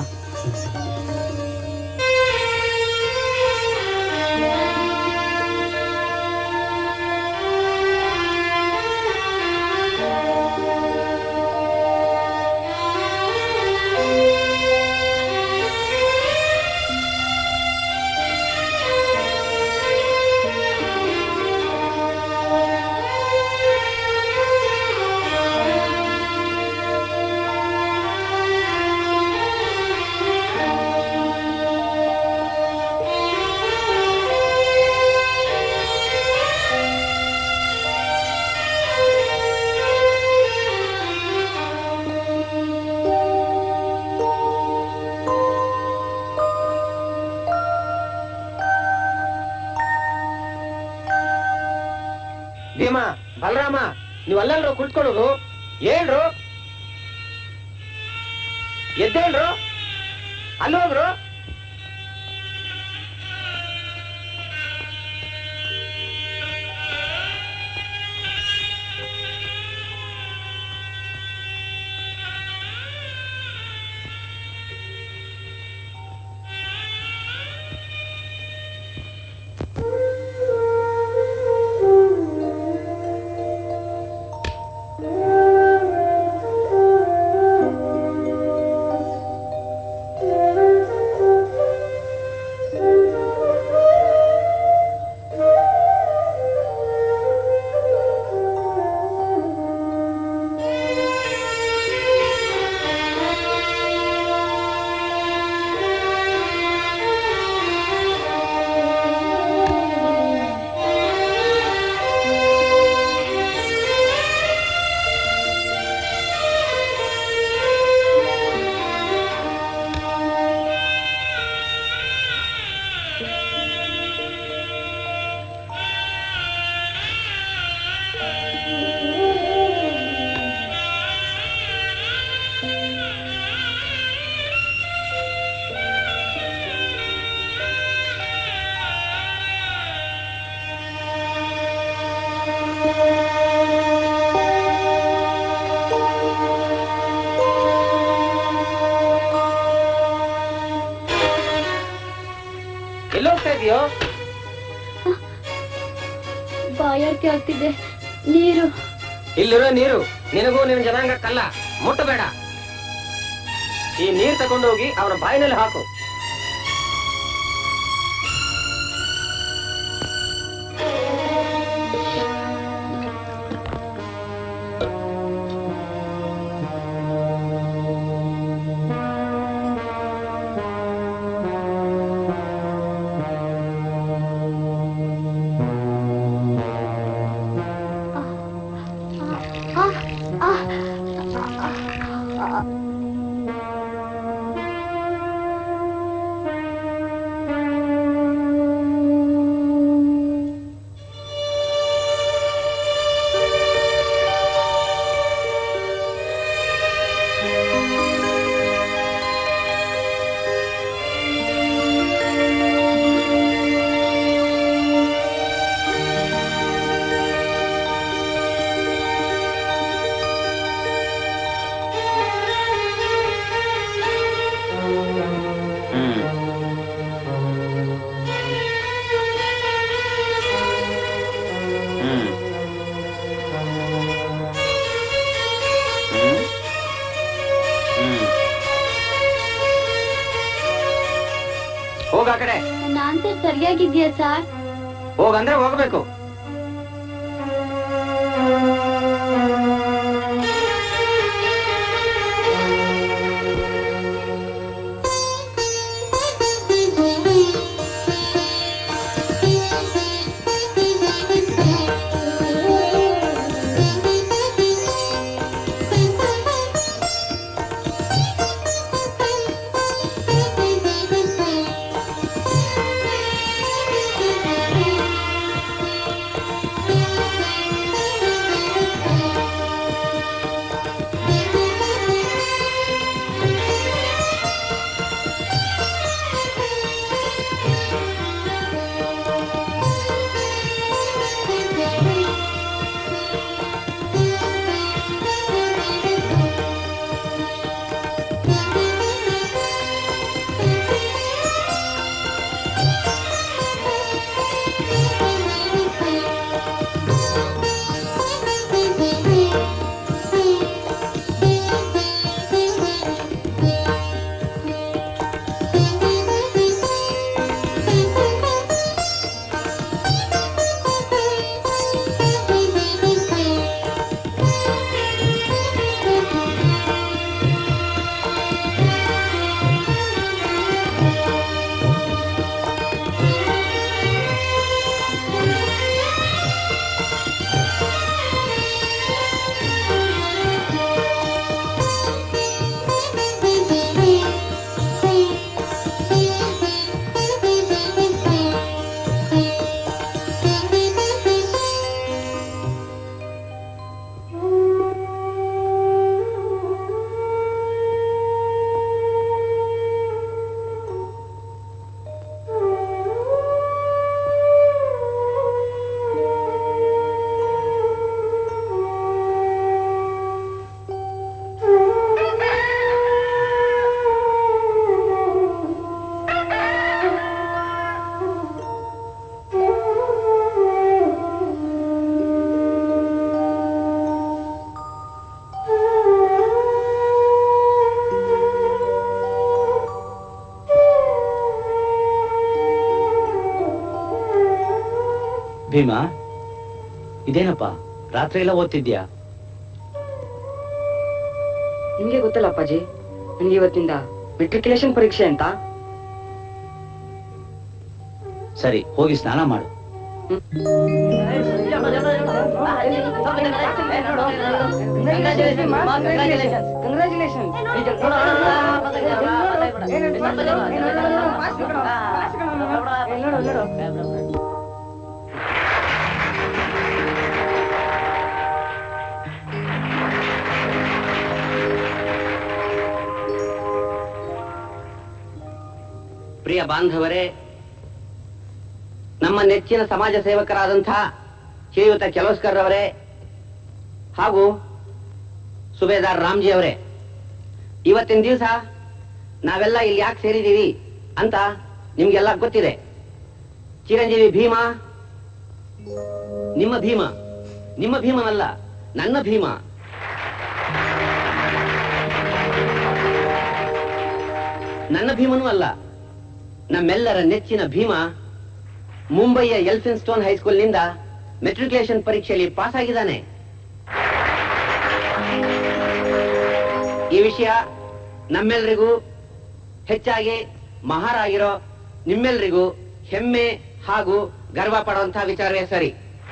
ಭೀಮ ಬಲರಾಮ ನೀವ್ ಅಲ್ಲಲ್ರು ಕುಳಿತುಕೊಳ್ಳೋದು ಹೇಳ್ರು ಎದ್ದೇಳ್ರು ಅಲ್ಲೋಗ್ರು ಬಾಯಾರಿಕೆ ಆಗ್ತಿದೆ ನೀರು ಇಲ್ಲಿರೋ ನೀರು ನಿನಗೂ ನಿನ್ನ ಜನಾಂಗಕ್ಕಲ್ಲ ಮುಟ್ಟಬೇಡ ಈ ನೀರ್ ತಗೊಂಡೋಗಿ ಅವನ ಬಾಯಿನಲ್ಲಿ ಹಾಕು ಹೋಗ ಆ ಕಡೆ ನನ್ನ ಆನ್ಸರ್ ಸರಿಯಾಗಿದ್ಯಾ ಸರ್ ಹೋಗಂದ್ರೆ ಹೋಗ್ಬೇಕು ಭೀಮಾ ಇದೇನಪ್ಪ ರಾತ್ರಿ ಎಲ್ಲ ಓದ್ತಿದ್ಯಾ ನಿಮ್ಗೆ ಗೊತ್ತಲ್ಲ ಅಪ್ಪಾಜಿ ನನಗೆ ಇವತ್ತಿಂದ ಮೆಟ್ರಿಕ್ಯುಲೇಷನ್ ಪರೀಕ್ಷೆ ಅಂತ ಸರಿ ಹೋಗಿ ಸ್ನಾನ ಮಾಡು ಪ್ರಿಯ ಬಾಂಧವರೇ ನಮ್ಮ ನೆಚ್ಚಿನ ಸಮಾಜ ಸೇವಕರಾದಂಥ ಶ್ರೀಯುತ ಕೆಲೋಸ್ಕರ್ ಅವರೇ ಹಾಗೂ ಸುಬೇದಾರ್ ರಾಮ್ಜಿ ಅವರೇ ಇವತ್ತಿನ ದಿವಸ ನಾವೆಲ್ಲ ಇಲ್ಲಿ ಯಾಕೆ ಸೇರಿದ್ದೀವಿ ಅಂತ ನಿಮ್ಗೆಲ್ಲ ಗೊತ್ತಿದೆ ಚಿರಂಜೀವಿ ಭೀಮಾ ನಿಮ್ಮ ಭೀಮ ನಿಮ್ಮ ಭೀಮನಲ್ಲ ನನ್ನ ಭೀಮ ನನ್ನ ಭೀಮನೂ ಅಲ್ಲ ನಮ್ಮೆಲ್ಲರ ನೆಚ್ಚಿನ ಭೀಮ ಮುಂಬೈಯ ಎಲ್ಫಿನ್ ಸ್ಟೋನ್ ಹೈಸ್ಕೂಲ್ನಿಂದ ಮೆಟ್ರಿಕ್ಯುಲೇಷನ್ ಪರೀಕ್ಷೆಯಲ್ಲಿ ಪಾಸ್ ಆಗಿದ್ದಾನೆ ಈ ವಿಷಯ ನಮ್ಮೆಲ್ಲರಿಗೂ ಹೆಚ್ಚಾಗಿ ಮಹಾರಾಗಿರೋ ನಿಮ್ಮೆಲ್ಲರಿಗೂ ಹೆಮ್ಮೆ ಹಾಗೂ ಗರ್ವ ಪಡುವಂತಹ ವಿಚಾರವೇ ಸರಿ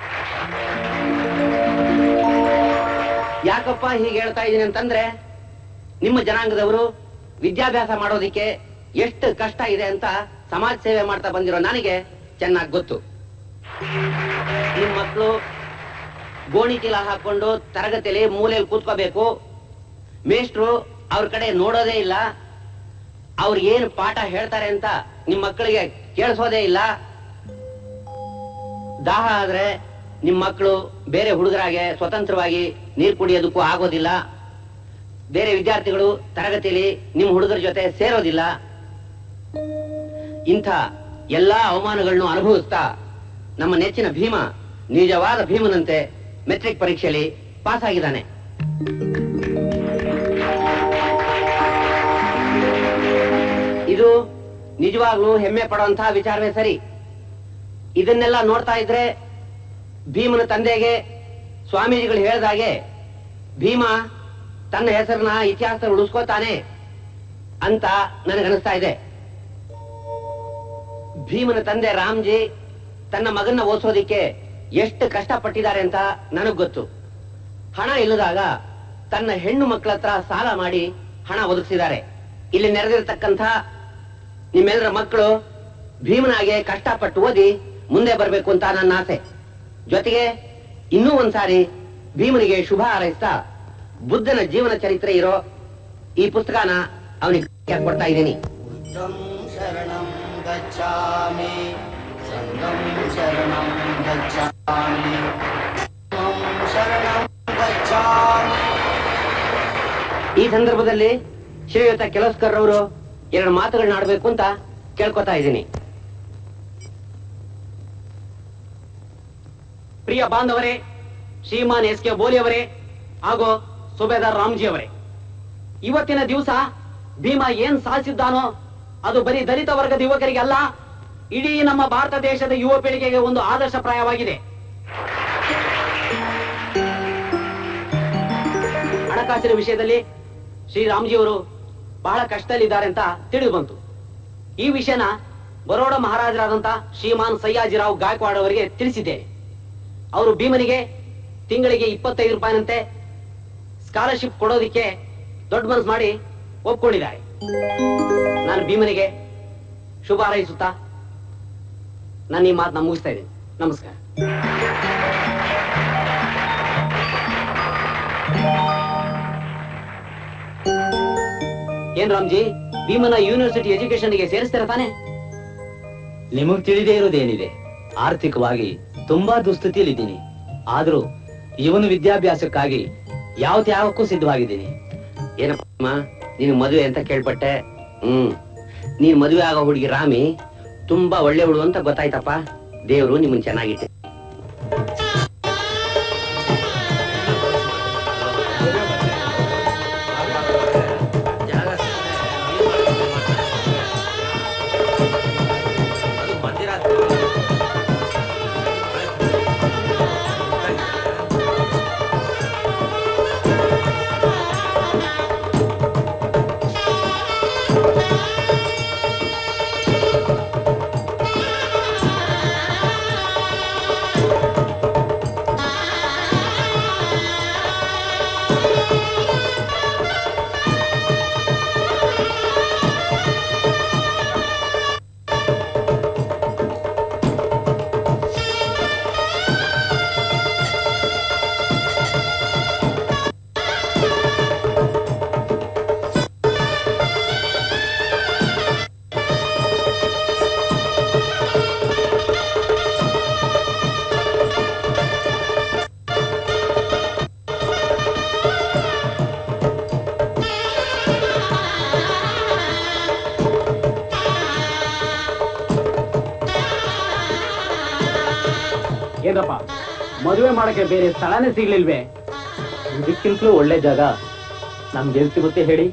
ಯಾಕಪ್ಪ ಹೀಗೆ ಹೇಳ್ತಾ ಇದ್ದೀನಿ ಅಂತಂದ್ರೆ ನಿಮ್ಮ ಜನಾಂಗದವರು ವಿದ್ಯಾಭ್ಯಾಸ ಮಾಡೋದಿಕ್ಕೆ ಎಷ್ಟು ಕಷ್ಟ ಇದೆ ಅಂತ ಸಮಾಜ ಸೇವೆ ಮಾಡ್ತಾ ಬಂದಿರೋ ನನಗೆ ಚೆನ್ನಾಗಿ ಗೊತ್ತು ನಿಮ್ ಮಕ್ಕಳು ಗೋಣಿ ಚೀಲ ಹಾಕೊಂಡು ತರಗತಿಯಲ್ಲಿ ಮೂಲೆಯಲ್ಲಿ ಕೂತ್ಕೋಬೇಕು ಮೇಷ್ಟ್ರು ಅವ್ರ ಕಡೆ ನೋಡೋದೇ ಇಲ್ಲ ಅವ್ರು ಏನು ಪಾಠ ಹೇಳ್ತಾರೆ ಅಂತ ನಿಮ್ ಮಕ್ಕಳಿಗೆ ಕೇಳಿಸೋದೇ ಇಲ್ಲ ದಾಹ ಆದ್ರೆ ನಿಮ್ ಮಕ್ಕಳು ಬೇರೆ ಹುಡುಗರಾಗೆ ಸ್ವತಂತ್ರವಾಗಿ ನೀರು ಕುಡಿಯೋದಕ್ಕೂ ಆಗೋದಿಲ್ಲ ಬೇರೆ ವಿದ್ಯಾರ್ಥಿಗಳು ತರಗತಿಯಲ್ಲಿ ನಿಮ್ ಹುಡುಗರ ಜೊತೆ ಸೇರೋದಿಲ್ಲ ಇಂಥ ಎಲ್ಲಾ ಅವಮಾನಗಳನ್ನು ಅನುಭವಿಸ್ತಾ ನಮ್ಮ ನೆಚ್ಚಿನ ಭೀಮ ನಿಜವಾದ ಭೀಮನಂತೆ ಮೆಟ್ರಿಕ್ ಪರೀಕ್ಷೆಯಲ್ಲಿ ಪಾಸ್ ಆಗಿದ್ದಾನೆ ಇದು ನಿಜವಾಗ್ಲೂ ಹೆಮ್ಮೆ ಪಡುವಂತಹ ವಿಚಾರವೇ ಸರಿ ಇದನ್ನೆಲ್ಲ ನೋಡ್ತಾ ಇದ್ರೆ ಭೀಮನ ತಂದೆಗೆ ಸ್ವಾಮೀಜಿಗಳು ಹೇಳ್ದಾಗೆ ಭೀಮ ತನ್ನ ಹೆಸರನ್ನ ಇತಿಹಾಸ ಉಳಿಸ್ಕೋತಾನೆ ಅಂತ ನನಗನಿಸ್ತಾ ಇದೆ ಭೀಮನ ತಂದೆ ರಾಮ್ಜಿ ತನ್ನ ಮಗನ್ನ ಓದಿಸೋದಿಕ್ಕೆ ಎಷ್ಟು ಕಷ್ಟಪಟ್ಟಿದ್ದಾರೆ ಅಂತ ನನಗ್ ಗೊತ್ತು ಹಣ ಇಲ್ಲದಾಗ ತನ್ನ ಹೆಣ್ಣು ಮಕ್ಕಳ ಹತ್ರ ಸಾಲ ಮಾಡಿ ಹಣ ಒದಗಿಸಿದ್ದಾರೆ ಇಲ್ಲಿ ನೆರೆದಿರ್ತಕ್ಕಂಥ ನಿಮ್ಮೆಲ್ಲರ ಮಕ್ಕಳು ಭೀಮನಾಗೆ ಕಷ್ಟಪಟ್ಟು ಓದಿ ಮುಂದೆ ಬರಬೇಕು ಅಂತ ನನ್ನ ಆಸೆ ಜೊತೆಗೆ ಇನ್ನೂ ಒಂದ್ಸಾರಿ ಭೀಮನಿಗೆ ಶುಭ ಹಾರೈಸ್ತಾ ಬುದ್ಧನ ಜೀವನ ಚರಿತ್ರೆ ಇರೋ ಈ ಪುಸ್ತಕನ ಅವನಿಗೆ ಕೊಡ್ತಾ ಇದ್ದೀನಿ ಶರಣಂ ಗಚ್ಚಾಮಿ ಸಂಗಂ ಶರಣಂ ಗಚ್ಚಾಮಿ ಶರಣಂ ಗಚ್ಚಾಮಿ ಈ ಸಂದರ್ಭದಲ್ಲಿ ಶ್ರೀಯುತ ಕೆಲಸ್ಕರ್ ಅವರು ಎರಡು ಮಾತುಗಳನ್ನ ಆಡ್ಬೇಕು ಅಂತ ಕೇಳ್ಕೊತಾ ಇದ್ದೀನಿ ಪ್ರಿಯ ಬಾಂಧವರೇ ಶ್ರೀಮಾನ್ ಎಸ್ ಕೆ ಬೋಲಿ ಅವರೇ ಹಾಗೂ ಸುಬೇದಾರ್ ರಾಮ್ಜಿ ಅವರೇ ಇವತ್ತಿನ ದಿವಸ ಭೀಮ ಏನ್ ಸಾಧಿಸಿದ್ದಾನೋ ಅದು ಬರೀ ದಲಿತ ವರ್ಗದ ಯುವಕರಿಗೆ ಅಲ್ಲ ಇಡೀ ನಮ್ಮ ಭಾರತ ದೇಶದ ಯುವ ಪೀಳಿಗೆಗೆ ಒಂದು ಆದರ್ಶಪ್ರಾಯವಾಗಿದೆ ಹಣಕಾಸಿನ ವಿಷಯದಲ್ಲಿ ಶ್ರೀರಾಮ್ಜಿಯವರು ಬಹಳ ಕಷ್ಟದಲ್ಲಿದ್ದಾರೆ ಅಂತ ತಿಳಿದು ಬಂತು ಈ ವಿಷಯನ ಬರೋಡ ಮಹಾರಾಜರಾದಂತ ಶ್ರೀಮಾನ್ ಸಯ್ಯಾಜಿರಾವ್ ಗಾಯಕ್ವಾಡ್ ಅವರಿಗೆ ತಿಳಿಸಿದ್ದೇನೆ ಅವರು ಭೀಮನಿಗೆ ತಿಂಗಳಿಗೆ ಇಪ್ಪತ್ತೈದು ರೂಪಾಯಿನಂತೆ ಸ್ಕಾಲರ್ಶಿಪ್ ಕೊಡೋದಿಕ್ಕೆ ದೊಡ್ಡ ಮನಸ್ಸು ಮಾಡಿ ಒಪ್ಕೊಂಡಿದ್ದಾರೆ ನಾನು ಭೀಮನಿಗೆ ಶುಭ ಹಾರೈಸುತ್ತಾ ನಾನು ಈ ಮಾತನ್ನ ಮುಗಿಸ್ತಾ ಇದ್ದೀನಿ ನಮಸ್ಕಾರ ಏನ್ ರಾಮ್ಜಿ ಭೀಮನ ಯೂನಿವರ್ಸಿಟಿ ಎಜುಕೇಶನ್ಗೆ ಸೇರಿಸ್ತೀರ ತಾನೆ ನಿಮಗ್ ತಿಳಿದೇ ಇರೋದೇನಿದೆ ಆರ್ಥಿಕವಾಗಿ ತುಂಬಾ ದುಸ್ಥಿತಿಯಲ್ಲಿದ್ದೀನಿ ಆದ್ರೂ ಇವನು ವಿದ್ಯಾಭ್ಯಾಸಕ್ಕಾಗಿ ಯಾವತ್ಯಾವಕ್ಕೂ ಸಿದ್ಧವಾಗಿದ್ದೀನಿ ಏನಪ್ಪ ನೀನು ಮದುವೆ ಅಂತ ಕೇಳ್ಪಟ್ಟೆ ಹ್ಮ್ ನೀನ್ ಮದುವೆ ಆಗೋ ಹುಡುಗಿ ರಾಮಿ ತುಂಬಾ ಒಳ್ಳೆ ಹುಡುಗ ಅಂತ ಗೊತ್ತಾಯ್ತಪ್ಪ ದೇವ್ರು ನಿಮ್ಮನ್ ಚೆನ್ನಾಗಿಟ್ಟೆ ಆ ಆಗಿದಪ್ಪ ಮದುವೆ ಮಾಡಕ್ಕೆ ಬೇರೆ ಸ್ಥಳನೇ ಸಿಗ್ಲಿಲ್ವೇ ಇದಕ್ಕಿಂತಲೂ ಒಳ್ಳೆ ಜಾಗ ನಮ್ಗೆ ಎಲ್ಲಿ ಸಿಗುತ್ತೆ ಹೇಳಿ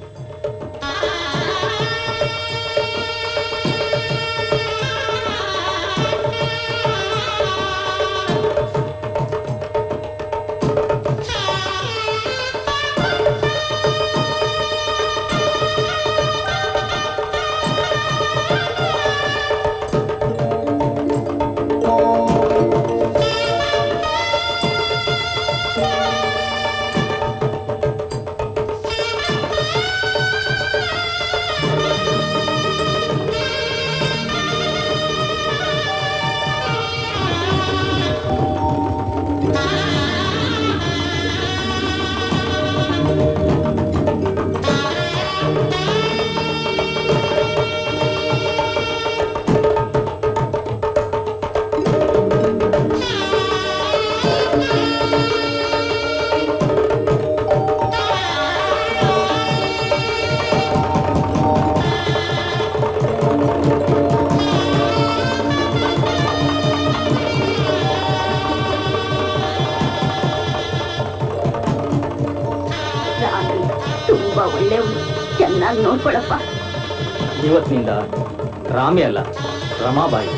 ರಾಮಿ ತುಂಬಾ ಒಳ್ಳೆಯವಳು ಚೆನ್ನಾಗಿ ನೋಡ್ಕೊಳಪ್ಪ ಇವತ್ತಿನಿಂದ ರಾಮಿ ಅಲ್ಲ ರಮಾಬಾಯಿ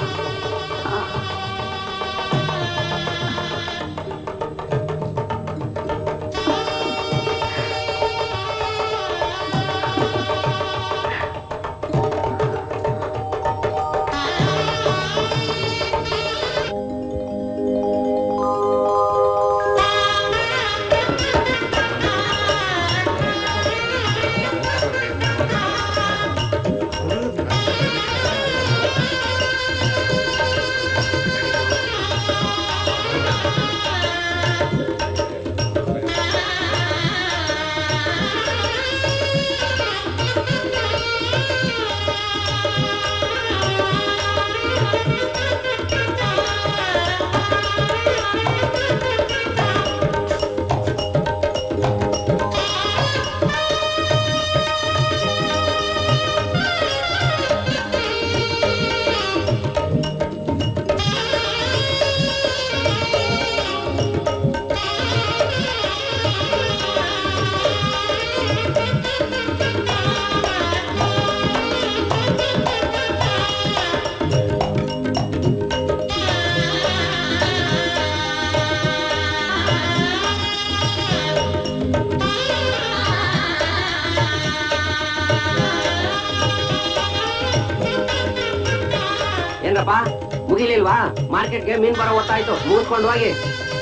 ಏನಪ್ಪ ಮುಗಿಲಿಲ್ವಾ ಮಾರ್ಕೆಟ್ಗೆ ಮೀನ್ ಬರೋ ಹೊತ್ತಾಯ್ತು ಮುಗಿಸ್ಕೊಂಡು ಹೋಗಿ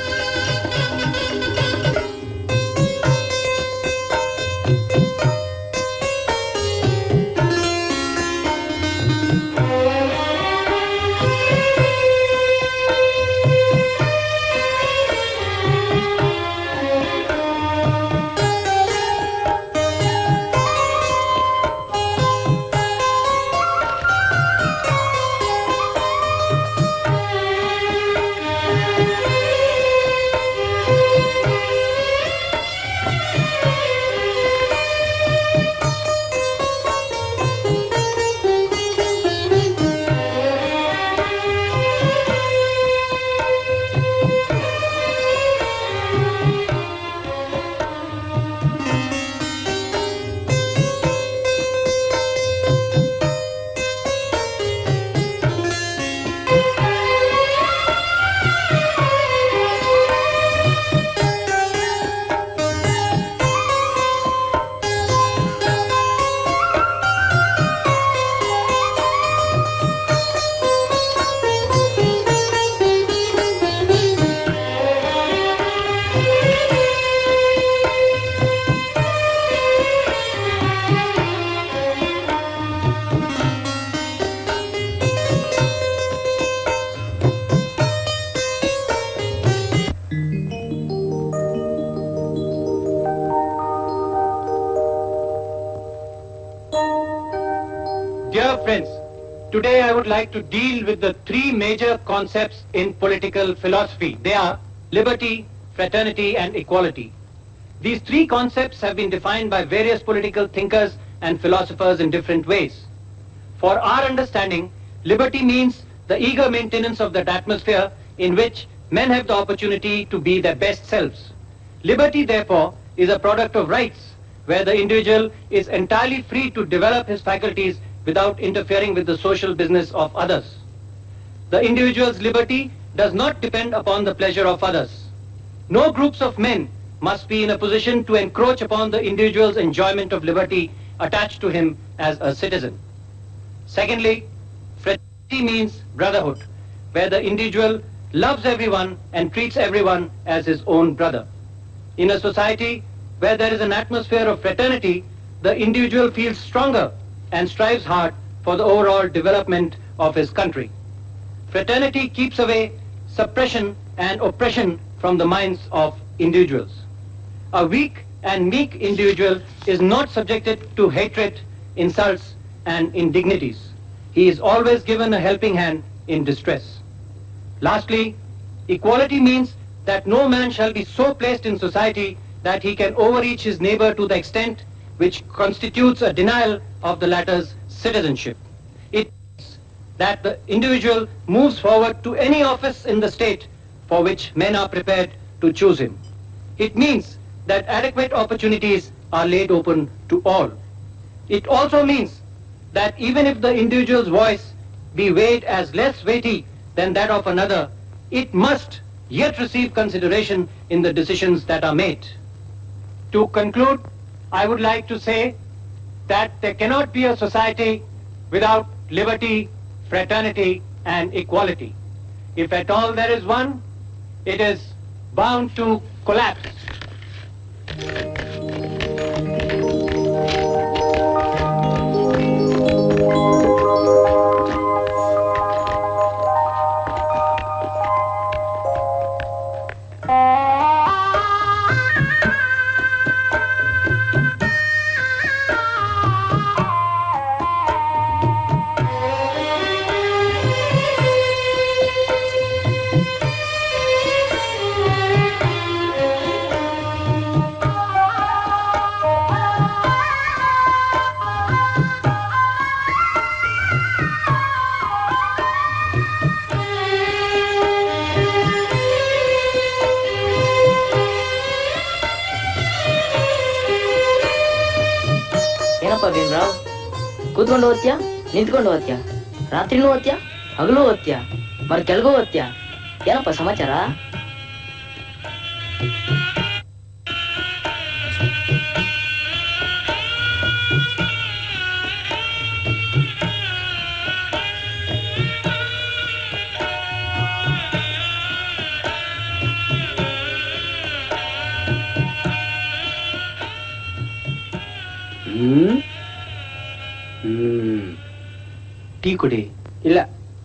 Dear friends, today I would like to deal with the three major concepts in political philosophy. They are liberty, fraternity and equality. These three concepts have been defined by various political thinkers and philosophers in different ways. For our understanding, liberty means the eager maintenance of that atmosphere in which men have the opportunity to be their best selves. Liberty, therefore, is a product of rights, where the individual is entirely free to develop his faculties without interfering with the social business of others. The individual's liberty does not depend upon the pleasure of others. No groups of men must be in a position to encroach upon the individual's enjoyment of liberty attached to him as a citizen. Secondly, fraternity means brotherhood, where the individual loves everyone and treats everyone as his own brother. In a society where there is an atmosphere of fraternity, the individual feels stronger and strives hard for the overall development of his country. Fraternity keeps away suppression and oppression from the minds of individuals. A weak and meek individual is not subjected to hatred, insults, and indignities. He is always given a helping hand in distress. Lastly, equality means that no man shall be so placed in society that he can overreach his neighbor to the extent which constitutes a denial of the latter's citizenship. It means that the individual moves forward to any office in the state for which men are prepared to choose him. It means that adequate opportunities are laid open to all. It also means that even if the individual's voice be weighed as less weighty than that of another, it must yet receive consideration in the decisions that are made. To conclude, I would like to say that there cannot be a society without liberty, fraternity, and equality. If at all there is one, it is bound to collapse. ಏನಪ್ಪ ಭೀಮ್ರಾವ್ ಕೂತ್ಕೊಂಡು ಓದ್ತ್ಯಾ ನಿಂತ್ಕೊಂಡು ಓದ್ತ್ಯಾ ರಾತ್ರಿನೂ ಓದ್ತ್ಯಾ ಹಗಲು ಓದ್ತ್ಯಾ ಮರ್ ಕೆಲ್ಗೂ ಓದ್ತ್ಯಾ ಏನಪ್ಪ ಸಮಾಚಾರ ಹ್ಮ್ ಹ್ಮ್ ಟೀ ಕುಡಿ ಇಲ್ಲ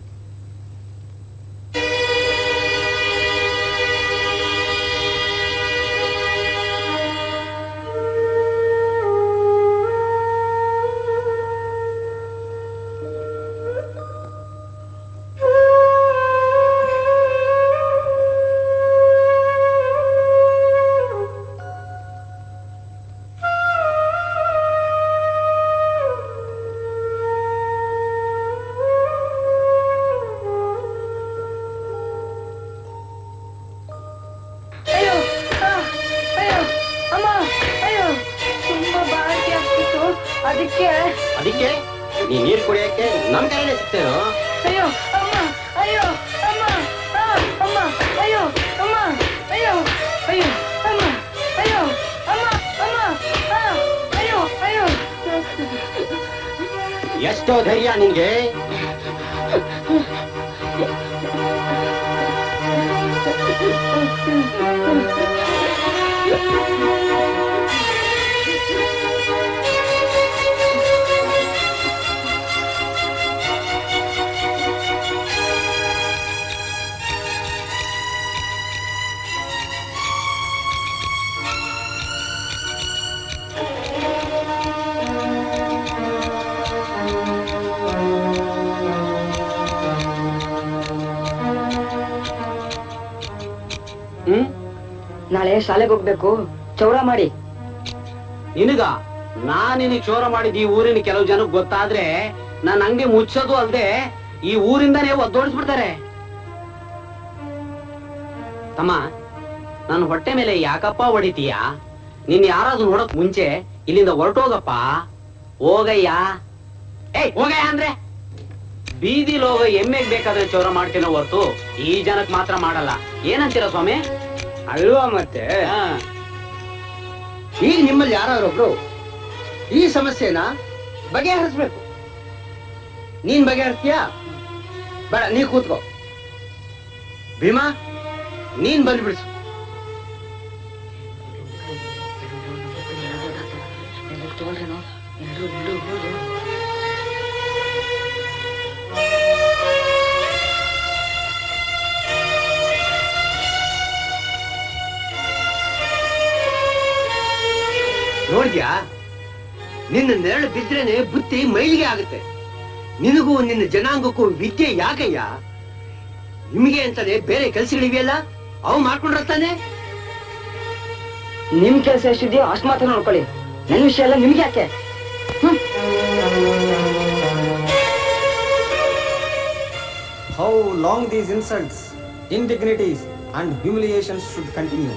ಅಯ್ಯೋ ಆ, ಅಯ್ಯೋ ಅಮ್ಮ ಅಯ್ಯೋ ತುಂಬಾ ಬಾಳಿಕೆ ಆಗ್ತಿತ್ತು ಅದಕ್ಕೆ ಅದಕ್ಕೆ ನೀ ನೀರ್ ಕುಡಿಯಕ್ಕೆ ನಮ್ ಕೈಲೇ ಸಿಗ್ತೇನೋ ಅಯ್ಯೋ ಅಮ್ಮ ಅಯ್ಯೋ ಅಮ್ಮ ಆ, ಅಮ್ಮ ಅಯ್ಯೋ ಅಮ್ಮ ಅಯ್ಯೋ ಅಯ್ಯೋ ಅಮ್ಮ ಅಯ್ಯೋ ಅಮ್ಮ ಅಮ್ಮ ಆ, ಅಯ್ಯೋ ಅಯ್ಯೋ ಎಷ್ಟೋ ಧೈರ್ಯ ನಿನ್ಗೆ ಹ್ಮ್ ನಾಳೆ ಶಾಲೆಗೆ ಹೋಗ್ಬೇಕು ಚೌರ ಮಾಡಿ ನಿನಗ ನಾನ್ ನಿನಗ್ ಚೋರ ಮಾಡಿದ್ ಈ ಊರಿನ ಕೆಲವು ಜನಕ್ಕೆ ಗೊತ್ತಾದ್ರೆ ನನ್ನ ಅಂಗಡಿ ಮುಚ್ಚೋದು ಅಲ್ದೆ ಈ ಊರಿಂದಾನೇ ಒದ್ದೋಡಿಸ್ಬಿಡ್ತಾರೆ ತಮ್ಮ ನನ್ನ ಹೊಟ್ಟೆ ಮೇಲೆ ಯಾಕಪ್ಪ ಹೊಡಿತೀಯ ನೀನ್ ಯಾರಾದ್ರೂ ನೋಡಕ್ ಮುಂಚೆ ಇಲ್ಲಿಂದ ಹೊರಟೋಗಪ್ಪ ಹೋಗಯ್ಯ ಏಯ್ ಹೋಗಯ್ಯ ಅಂದ್ರೆ ಬೀದಿಲ್ ಹೋಗೋ ಎಮ್ಮೆಗ್ ಬೇಕಾದ್ರೆ ಚೌರ ಮಾಡ್ತೀನೋ ಹೊರ್ತು ಈ ಜನಕ್ ಮಾತ್ರ ಮಾಡಲ್ಲ ಏನಂತೀರ ಸ್ವಾಮಿ ಅಲ್ವಾ ಮತ್ತೆ ಹಾ. ಈಗ ನಿಮ್ಮಲ್ಲಿ ಯಾರೊಬ್ರು ಈ ಸಮಸ್ಯೆನ ಬಗೆಹರಿಸ್ಬೇಕು ನೀನ್ ಬಗೆಹರಿಸ್ತೀಯಾ ಬೇಡ ನೀ ಕೂತ್ಕೋ ಭೀಮಾ ನೀನ್ ಬಂದ್ಬಿಡ್ಸು ನೋಡ್ದ್ಯಾ ನಿನ್ನ ನೆರಳು ಬಿದ್ರೇನೆ ಬುತ್ತಿ ಮೈಲಿಗೆ ಆಗುತ್ತೆ ನಿನಗೂ ನಿನ್ನ ಜನಾಂಗಕ್ಕೂ ವಿದ್ಯೆ ಯಾಕಯ್ಯ ನಿಮಗೆ ಅಂತಾನೆ ಬೇರೆ ಕೆಲ್ಸಗಳಿವೆಯಲ್ಲ ಅವು ಮಾಡ್ಕೊಂಡಿರ್ತಾನೆ ನಿಮ್ ಕೆಲಸ ಎಷ್ಟಿದೆಯೋ ಅಷ್ಟು ಮಾತ್ರ ನೋಡ್ಕೊಳ್ಳಿ ನನ್ ವಿಷಯ ಎಲ್ಲ ನಿಮ್ಗೆ ಯಾಕೆ How long these insults, indignities, and humiliations should continue?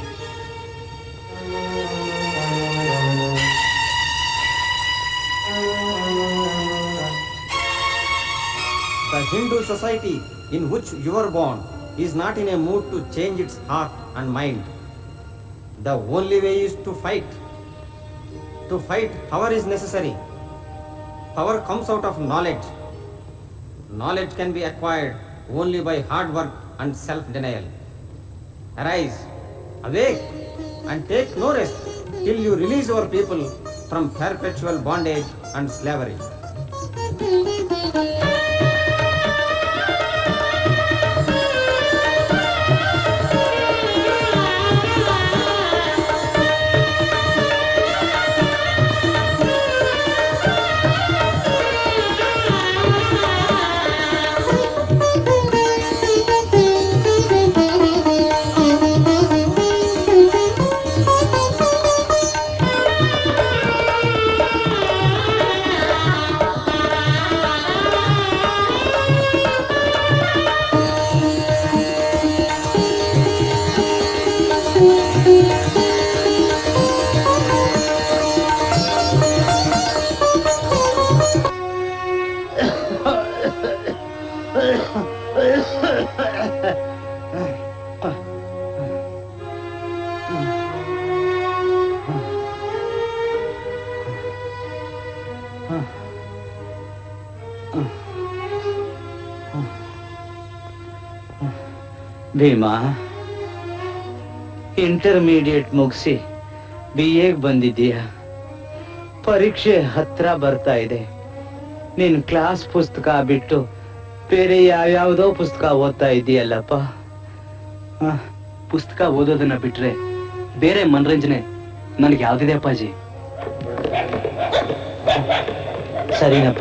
The Hindu society in which you were born is not in a mood to change its heart and mind. The only way is to fight. To fight, power is necessary. Power comes out of knowledge. Knowledge can be acquired only by hard work and self-denial. Arise, awake, and take no rest till you release your people from perpetual bondage and slavery. Bhima intermediate ಮುಗಿಸಿ ಬಿ ಎಗ್ ಬಂದಿದ್ದೀಯ ಪರೀಕ್ಷೆ ಹತ್ರ ಬರ್ತಾ ಇದೆ ನೀನ್ ಕ್ಲಾಸ್ ಪುಸ್ತಕ ಬಿಟ್ಟು ಬೇರೆ ಯಾವ್ಯಾವ್ದೋ ಪುಸ್ತಕ ಓದ್ತಾ ಇದೀಯಲ್ಲಪ್ಪ ಆ, ಪುಸ್ತಕ ಓದೋದನ್ನ ಬಿಟ್ರೆ ಬೇರೆ ಮನರಂಜನೆ ನನಗೆ ಯಾವ್ದಿದೆ ಅಪ್ಪಾಜಿ ಸರಿನಪ್ಪ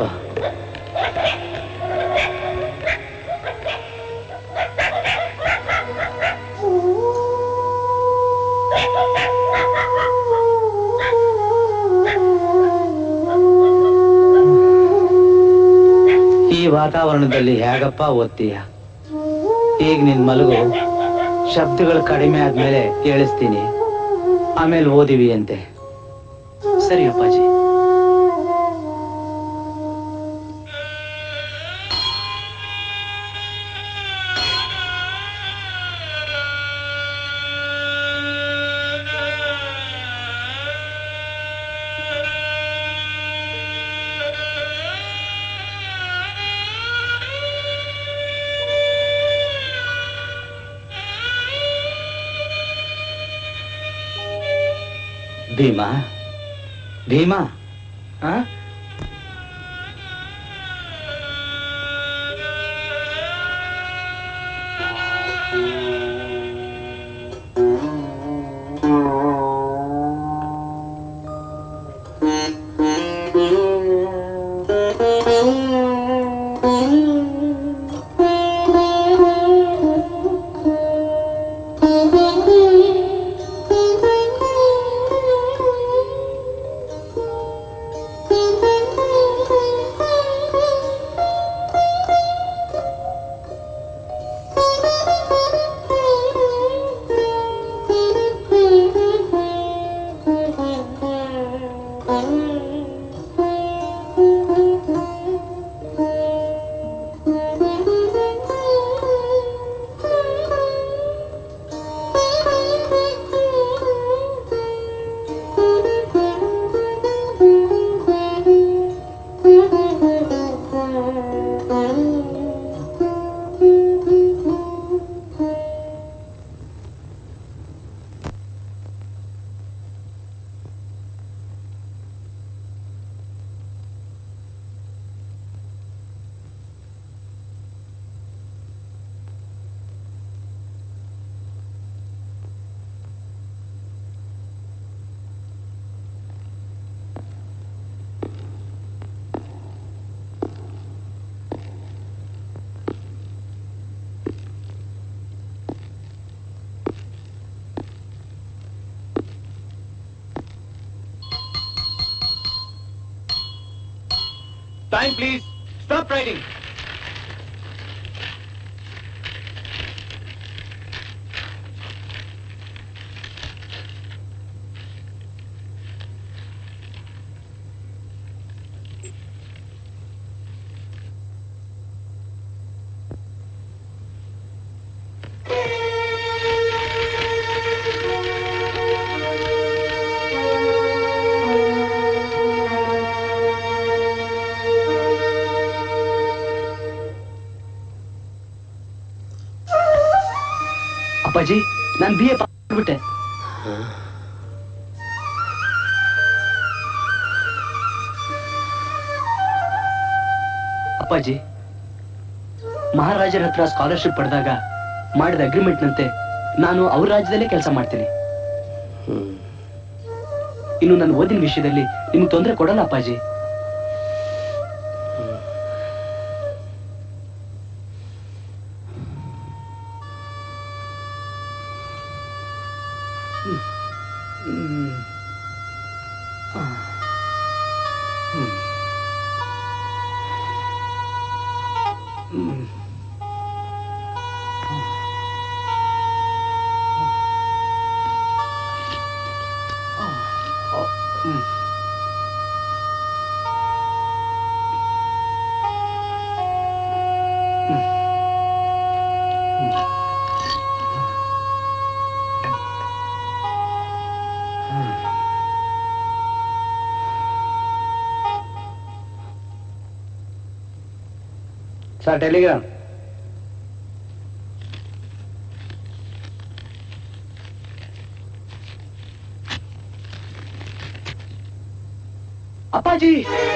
ಈ ವಾತಾವರಣದಲ್ಲಿ ಹೇಗಪ್ಪ ಓದ್ತೀಯ ಈಗ ನಿನ್ ಮಲಗು ಶಬ್ದಗಳು ಕಡಿಮೆ ಆದ್ಮೇಲೆ ಕೇಳಿಸ್ತೀನಿ ಆಮೇಲೆ ಓದಿವಿ ಅಂತೆ ಸರಿ ಅಪ್ಪಾಜಿ ಭೀಮಾ ಭೀಮಾ ಆ? Time, please. Stop writing. ಅಪ್ಪಾಜಿ ನಾನ್ ಬಿ ಎ ಬಿಟ್ಟೆ ಅಪ್ಪಾಜಿ ಮಹಾರಾಜರ ಹತ್ರ ಸ್ಕಾಲರ್ಶಿಪ್ ಪಡೆದಾಗ ಮಾಡಿದ ಅಗ್ರಿಮೆಂಟ್ ನಂತೆ ನಾನು ಅವ್ರ ರಾಜ್ಯದಲ್ಲೇ ಕೆಲಸ ಮಾಡ್ತೀನಿ ಇನ್ನು ನನ್ನ ಓದಿನ ವಿಷಯದಲ್ಲಿ ನಿಮ್ಗೆ ತೊಂದರೆ ಕೊಡಲ್ಲ ಅಪ್ಪಾಜಿ ಸರ್ ಟೆಲಿಗ್ರಾಮ್ ಅಪ್ಪಾಜಿ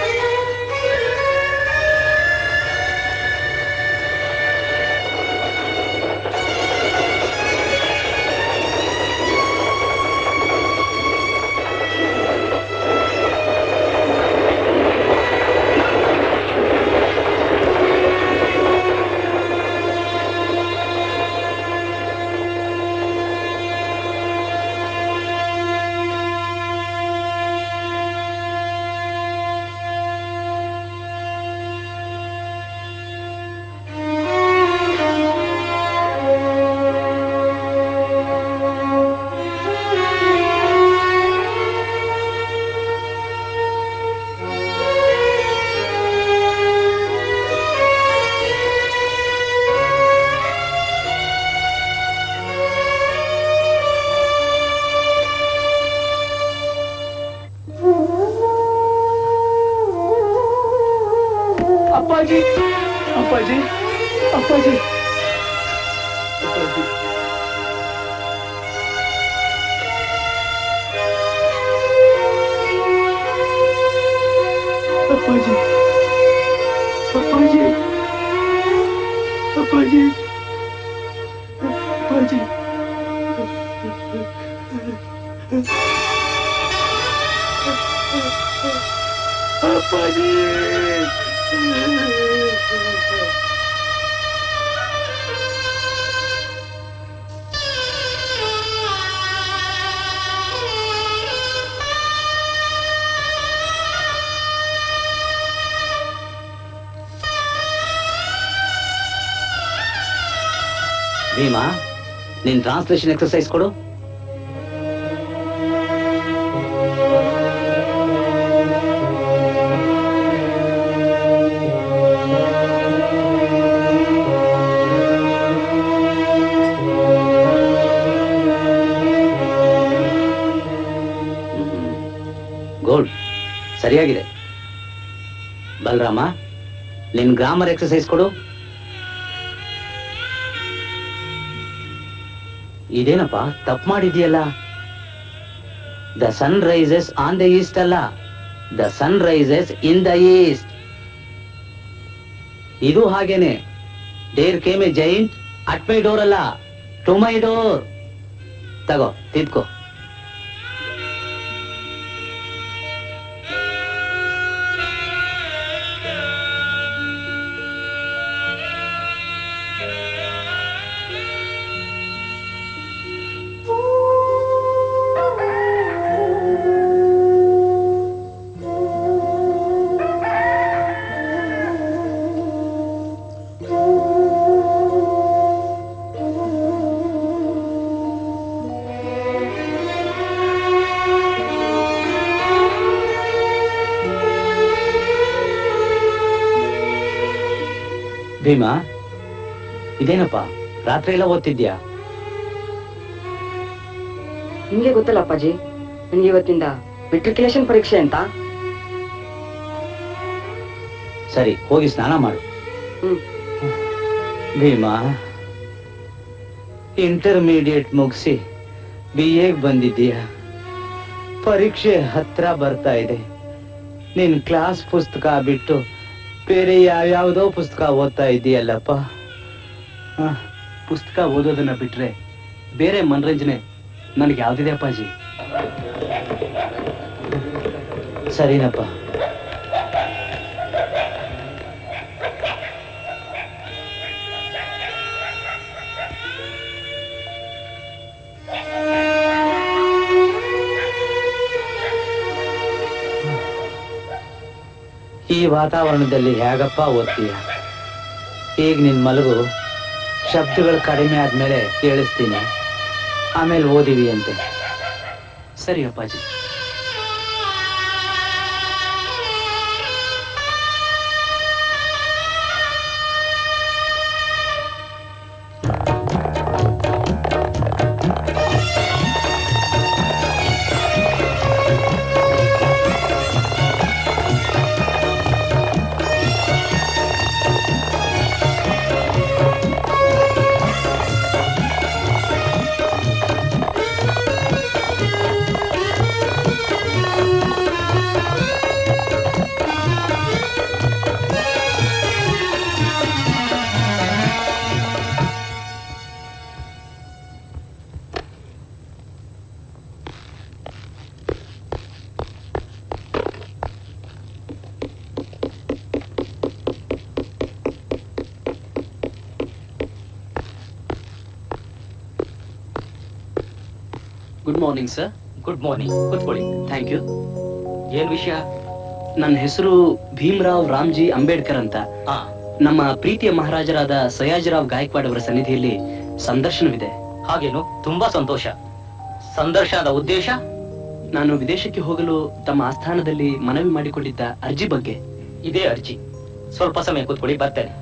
ಅಪ್ಪಾಜಿ ಅಪ್ಪಾಜಿ ಅಪ್ಪಾಜಿ ಅಪ್ಪಾಜಿ ಅಪ್ಪಾಜಿ ಅಪ್ಪಾಜಿ ಅಪ್ಪಾಜಿ ಅಪ್ಪಾಜಿ ಅಪ್ಪಾಜಿ ಭೀಮಾ ನಿನ್ ಟ್ರಾನ್ಸ್ಲೇಷನ್ ಎಕ್ಸರ್ಸೈಸ್ ಕೊಡು ಗೋಲ್ಡ್ ಸರಿಯಾಗಿದೆ ಬಲರಾಮ ನಿನ್ ಗ್ರಾಮರ್ ಎಕ್ಸರ್ಸೈಸ್ ಕೊಡು ಇದೇನಪ್ಪ ತಪ್ಪು ಮಾಡಿದ್ಯಲ್ಲ the sun rises on the east ಅಲ್ಲ the sun rises in the east ಇದು ಹಾಗೇನೆ there came a giant at my door ಅಲ್ಲ ಟು ಮೈ ಡೋರ್ ತಗೋ ತಿದ್ಕೋ ಭೀಮಾ ಇದೇನಪ್ಪ ರಾತ್ರಿ ಎಲ್ಲ ಓದ್ತಿದ್ಯಾ ನಿಮ್ಗೆ ಗೊತ್ತಲ್ಲ ಅಪ್ಪಾಜಿ ನನ್ಗೆ ಇವತ್ತಿಂದ ಮೆಟ್ರಿಕ್ಯುಲೇಷನ್ ಪರೀಕ್ಷೆ ಅಂತ ಸರಿ ಹೋಗಿ ಸ್ನಾನ ಮಾಡು ಹ್ಮ್. ಭೀಮಾ ಇಂಟರ್ಮೀಡಿಯೇಟ್ ಮುಗಿಸಿ ಬಿ ಎಗ್ ಬಂದಿದ್ದೀಯ ಪರೀಕ್ಷೆ ಹತ್ರ ಬರ್ತಾ ಇದೆ ನಿನ್ ಕ್ಲಾಸ್ ಪುಸ್ತಕ ಬಿಟ್ಟು ಬೇರೆ ಯಾವ್ಯಾವ್ದೋ ಪುಸ್ತಕ ಓದ್ತಾ ಇದೀಯಲ್ಲಪ್ಪ ಹ, ಪುಸ್ತಕ ಓದೋದನ್ನ ಬಿಟ್ರೆ ಬೇರೆ ಮನರಂಜನೆ ನನಗೆ ಯಾವ್ದಿದೆ ಅಪ್ಪಾಜಿ ಸರಿನಪ್ಪ ಈ ವಾತಾವರಣದಲ್ಲಿ ಹೇಗಪ್ಪ ಓದ್ತೀಯ ಈಗ ನಿನ್ ಮಲಗು ಶಬ್ದಗಳು ಕಡಿಮೆ ಆದ್ಮೇಲೆ ಕೇಳಿಸ್ತೀನಿ ಆಮೇಲೆ ಓದಿವಿ ಅಂತೆ ಸರಿ ಅಪ್ಪಾಜಿ good morning sir good morning ಕೂತ್ಕೊಳ್ಳಿ ಥ್ಯಾಂಕ್ ಯು ಏನ್ ವಿಷಯ ನನ್ನ ಹೆಸರು ಭೀಮರಾವ್ ರಾಮ್ಜಿ ಅಂಬೇಡ್ಕರ್ ಅಂತ ಆ ನಮ್ಮ ಪ್ರೀತಿಯ ಮಹಾರಾಜರಾದ ಸಯಾಜಿರಾವ್ ಗಾಯಕ್ವಾಡ್ ಅವರ ಸನ್ನಿಧಿಯಲ್ಲಿ ಸಂದರ್ಶನವಿದೆ ಹಾಗೇನು ತುಂಬಾ ಸಂತೋಷ ಸಂದರ್ಶನದ ಉದ್ದೇಶ ನಾನು ವಿದೇಶಕ್ಕೆ ಹೋಗಲು ತಮ್ಮ ಆಸ್ಥಾನದಲ್ಲಿ ಮನವಿ ಮಾಡಿಕೊಂಡಿದ್ದ ಅರ್ಜಿ ಬಗ್ಗೆ ಇದೇ ಅರ್ಜಿ ಸ್ವಲ್ಪ ಸಮಯ ಕೂತ್ಕೊಳ್ಳಿ ಬರ್ತೇನೆ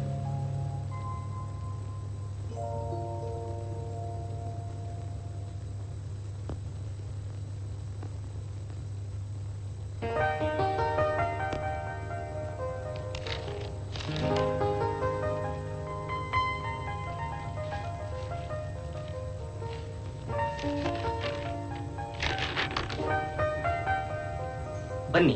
ಬನ್ನಿ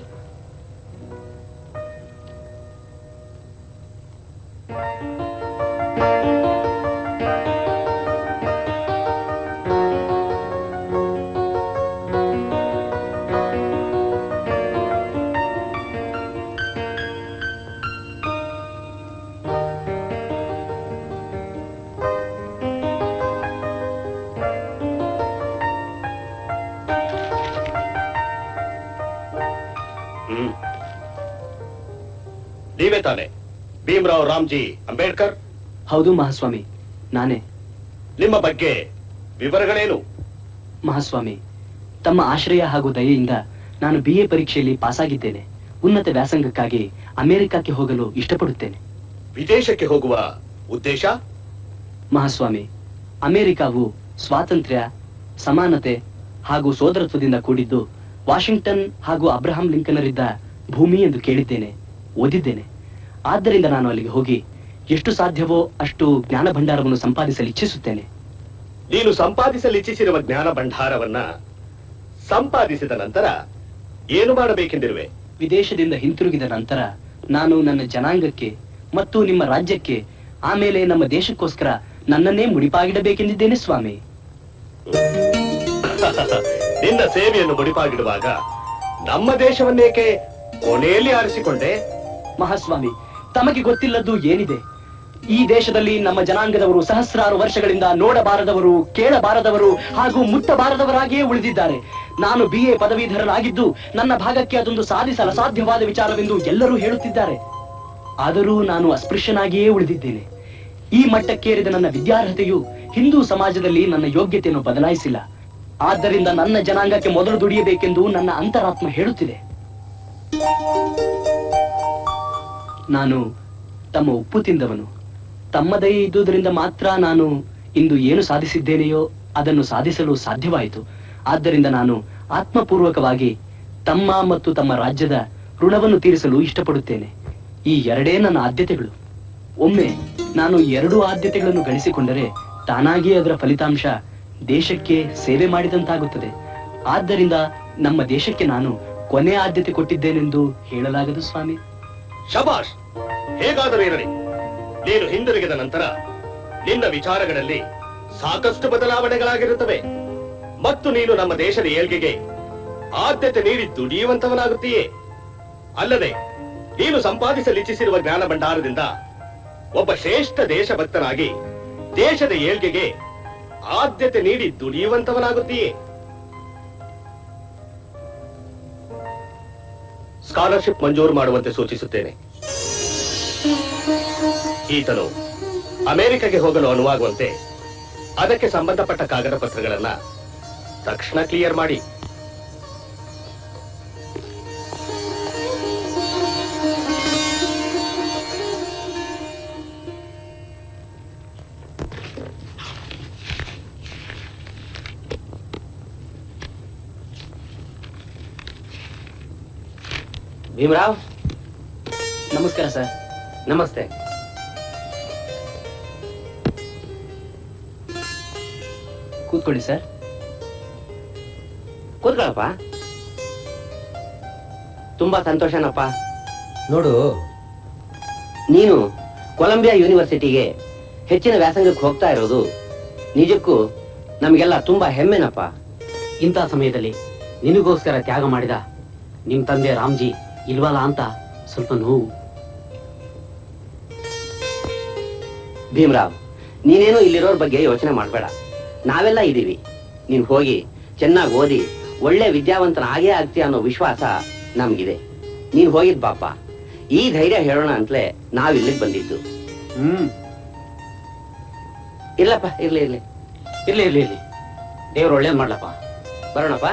ಹ್ಮ್ ನೀವೇ ತಾನೆ ಭೀಮರಾವ್ ರಾಮ್ಜಿ ಅಂಬೇಡ್ಕರ್ ಹೌದು ಮಹಾಸ್ವಾಮಿ ನಾನೇ ನಿಮ್ಮ ಬಗ್ಗೆ ವಿವರಗಳೇನು ಮಹಾಸ್ವಾಮಿ ತಮ್ಮ ಆಶ್ರಯ ಹಾಗೂ ದಯೆಯಿಂದ ನಾನು ಬಿ ಎ ಪರೀಕ್ಷೆಯಲ್ಲಿ ಪಾಸಾಗಿದ್ದೇನೆ ಉನ್ನತ ವ್ಯಾಸಂಗಕ್ಕಾಗಿ ಅಮೆರಿಕಕ್ಕೆ ಹೋಗಲು ಇಷ್ಟಪಡುತ್ತೇನೆ ವಿದೇಶಕ್ಕೆ ಹೋಗುವ ಉದ್ದೇಶ ಮಹಾಸ್ವಾಮಿ ಅಮೆರಿಕಾವು ಸ್ವಾತಂತ್ರ್ಯ ಸಮಾನತೆ ಹಾಗೂ ಸೋದರತ್ವದಿಂದ ಕೂಡಿದ್ದು ವಾಷಿಂಗ್ಟನ್ ಹಾಗೂ ಅಬ್ರಹಾಂ ಲಿಂಕನರಿದ್ದ ಭೂಮಿ ಎಂದು ಕೇಳಿದ್ದೇನೆ ಓದಿದ್ದೇನೆ ಆದ್ದರಿಂದ ನಾನು ಅಲ್ಲಿಗೆ ಹೋಗಿ ಎಷ್ಟು ಸಾಧ್ಯವೋ ಅಷ್ಟು ಜ್ಞಾನ ಭಂಡಾರವನ್ನು ಸಂಪಾದಿಸಲು ಇಚ್ಛಿಸುತ್ತೇನೆ ನೀನು ಸಂಪಾದಿಸಲು ಇಚ್ಛಿಸಿರುವ ಜ್ಞಾನ ಭಂಡಾರವನ್ನ ಸಂಪಾದಿಸಿದ ನಂತರ ಏನು ಮಾಡಬೇಕೆಂದಿರುವೆ ವಿದೇಶದಿಂದ ಹಿಂತಿರುಗಿದ ನಂತರ ನಾನು ನನ್ನ ಜನಾಂಗಕ್ಕೆ ಮತ್ತು ನಿಮ್ಮ ರಾಜ್ಯಕ್ಕೆ ಆಮೇಲೆ ನಮ್ಮ ದೇಶಕ್ಕೋಸ್ಕರ ನನ್ನನ್ನೇ ಮುಡಿಪಾಗಿಡಬೇಕೆಂದಿದ್ದೇನೆ ಸ್ವಾಮಿ ನಿನ್ನ ಸೇವೆಯನ್ನು ಮುಡಿಪಾಗಿಡುವಾಗ ನಮ್ಮ ದೇಶವನ್ನೇಕೆ ಕೊನೆಯಲ್ಲಿ ಆರಿಸಿಕೊಂಡೆ ಮಹಾಸ್ವಾಮಿ ತಮಗೆ ಗೊತ್ತಿಲ್ಲದ್ದು ಏನಿದೆ ಈ ದೇಶದಲ್ಲಿ ನಮ್ಮ ಜನಾಂಗದವರು ಸಹಸ್ರಾರು ವರ್ಷಗಳಿಂದ ನೋಡಬಾರದವರು ಕೇಳಬಾರದವರು ಹಾಗೂ ಮುಟ್ಟಬಾರದವರಾಗಿಯೇ ಉಳಿದಿದ್ದಾರೆ ನಾನು ಬಿ ಎ ಪದವೀಧರನಾಗಿದ್ದು ನನ್ನ ಭಾಗಕ್ಕೆ ಅದೊಂದು ಸಾಧಿಸಲ ಸಾಧ್ಯವಾದ ವಿಚಾರವೆಂದು ಎಲ್ಲರೂ ಹೇಳುತ್ತಿದ್ದಾರೆ ಆದರೂ ನಾನು ಅಸ್ಪೃಶ್ಯನಾಗಿಯೇ ಉಳಿದಿದ್ದೇನೆ ಈ ಮಟ್ಟಕ್ಕೇರಿದ ನನ್ನ ವಿದ್ಯಾರ್ಹತೆಯು ಹಿಂದೂ ಸಮಾಜದಲ್ಲಿ ನನ್ನ ಯೋಗ್ಯತೆಯನ್ನು ಬದಲಾಯಿಸಿಲ್ಲ ಆದ್ದರಿಂದ ನನ್ನ ಜನಾಂಗಕ್ಕೆ ಮೊದಲು ದುಡಿಯಬೇಕೆಂದು ನನ್ನ ಅಂತರಾತ್ಮ ಹೇಳುತ್ತಿದೆ ನಾನು ತಮ್ಮ ಉಪ್ಪು ತಿಂದವನು ತಮ್ಮ ದಯೆ ಇದ್ದುದರಿಂದ ಮಾತ್ರ ನಾನು ಇಂದು ಏನು ಸಾಧಿಸಿದ್ದೇನೆಯೋ ಅದನ್ನು ಸಾಧಿಸಲು ಸಾಧ್ಯವಾಯಿತು ಆದ್ದರಿಂದ ನಾನು ಆತ್ಮಪೂರ್ವಕವಾಗಿ ತಮ್ಮ ಮತ್ತು ತಮ್ಮ ರಾಜ್ಯದ ಋಣವನ್ನು ತೀರಿಸಲು ಇಷ್ಟಪಡುತ್ತೇನೆ ಈ ಎರಡೇ ನನ್ನ ಆದ್ಯತೆಗಳು ಒಮ್ಮೆ ನಾನು ಎರಡು ಆದ್ಯತೆಗಳನ್ನು ಗಳಿಸಿಕೊಂಡರೆ ತಾನಾಗಿಯೇ ಅದರ ಫಲಿತಾಂಶ ದೇಶಕ್ಕೆ ಸೇವೆ ಮಾಡಿದಂತಾಗುತ್ತದೆ ಆದ್ದರಿಂದ ನಮ್ಮ ದೇಶಕ್ಕೆ ನಾನು ಕೊನೆ ಆದ್ಯತೆ ಕೊಟ್ಟಿದ್ದೇನೆಂದು ಹೇಳಲಾಗದು ಸ್ವಾಮಿ ಶಬಾಷ್ ಹೇಗಾದರೂ ಇರಲಿ ನೀನು ಹಿಂದಿರುಗಿದ ನಂತರ ನಿನ್ನ ವಿಚಾರಗಳಲ್ಲಿ ಸಾಕಷ್ಟು ಬದಲಾವಣೆಗಳಾಗಿರುತ್ತವೆ ಮತ್ತು ನೀನು ನಮ್ಮ ದೇಶದ ಏಳ್ಗೆಗೆ ಆದ್ಯತೆ ನೀಡಿ ದುಡಿಯುವಂತವನಾಗುತ್ತೀಯೇ ಅಲ್ಲದೆ ನೀನು ಸಂಪಾದಿಸಲಿಚ್ಛಿಸಿರುವ ಜ್ಞಾನ ಭಂಡಾರದಿಂದ ಒಬ್ಬ ಶ್ರೇಷ್ಠ ದೇಶಭಕ್ತನಾಗಿ ದೇಶದ ಏಳ್ಗೆಗೆ ಆದ್ಯತೆ ನೀಡಿ ದುಡಿಯುವಂತವನಾಗುತ್ತೀಯೇ ಸ್ಕಾಲರ್ಶಿಪ್ ಮಂಜೂರು ಮಾಡುವಂತೆ ಸೂಚಿಸುತ್ತೇನೆ ಈತನು ಅಮೆರಿಕಗೆ ಹೋಗಲು ಅನುವಾಗುವಂತೆ ಅದಕ್ಕೆ ಸಂಬಂಧಪಟ್ಟ ಕಾಗದ ಪತ್ರಗಳನ್ನ ತಕ್ಷಣ ಕ್ಲಿಯರ್ ಮಾಡಿ ಭೀಮರಾವ್ ನಮಸ್ಕಾರ ಸರ್ ನಮಸ್ತೆ ಕೂತ್ಕೊಳ್ಳಿ ಸರ್ ಕೂತ್ಕೊಳ್ಳಪ್ಪ ತುಂಬಾ ಸಂತೋಷನಪ್ಪ ನೋಡು ನೀನು ಕೊಲಂಬಿಯಾ ಯೂನಿವರ್ಸಿಟಿಗೆ ಹೆಚ್ಚಿನ ವ್ಯಾಸಂಗಕ್ಕೆ ಹೋಗ್ತಾ ಇರೋದು ನಿಜಕ್ಕೂ ನಮಗೆಲ್ಲ ತುಂಬಾ ಹೆಮ್ಮೆನಪ್ಪ ಇಂಥ ಸಮಯದಲ್ಲಿ ನಿನಗೋಸ್ಕರ ತ್ಯಾಗ ಮಾಡಿದ ನಿಮ್ ತಂದೆ ರಾಮ್ಜಿ ಇಲ್ವಲ್ಲ ಅಂತ ಸ್ವಲ್ಪ ನೋವು ಭೀಮರಾವ್ ನೀನೇನು ಇಲ್ಲಿರೋರ್ ಬಗ್ಗೆ ಯೋಚನೆ ಮಾಡಬೇಡ ನಾವೆಲ್ಲ ಇದ್ದೀವಿ ನೀನ್ ಹೋಗಿ ಚೆನ್ನಾಗಿ ಓದಿ ಒಳ್ಳೆ ವಿದ್ಯಾವಂತನ ಆಗೇ ಆಗ್ತೀಯ ಅನ್ನೋ ವಿಶ್ವಾಸ ನಮ್ಗಿದೆ ನೀನ್ ಹೋಗಿದ್ ಪಾಪ ಈ ಧೈರ್ಯ ಹೇಳೋಣ ಅಂತಲೇ ನಾವ್ ಇಲ್ಲಿಗೆ ಬಂದಿದ್ದು ಹ್ಮ್ ಇರ್ಲಪ್ಪ ಇರ್ಲಿ ಇರ್ಲಿ ಇರ್ಲಿ ಇರ್ಲಿ ಇರ್ಲಿ ದೇವ್ರು ಒಳ್ಳೇದ್ ಮಾಡ್ಲಪ್ಪ ಬರೋಣಪ್ಪ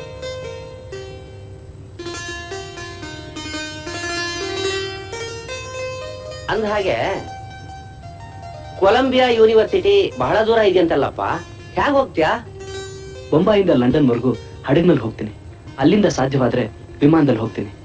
ಅಂದ ಹಾಗೆ ಕೊಲಂಬಿಯಾ ಯೂನಿವರ್ಸಿಟಿ ಬಹಳ ದೂರ ಇದೆಯಂತಲ್ಲಪ್ಪ ಹೇಗ್ ಹೋಗ್ತೀಯಾ ಬೊಂಬಾಯಿಂದ ಲಂಡನ್ವರೆಗೂ ಹಡಗ್ನಲ್ಲಿ ಹೋಗ್ತೀನಿ ಅಲ್ಲಿಂದ ಸಾಧ್ಯವಾದ್ರೆ ವಿಮಾನದಲ್ಲಿ ಹೋಗ್ತೀನಿ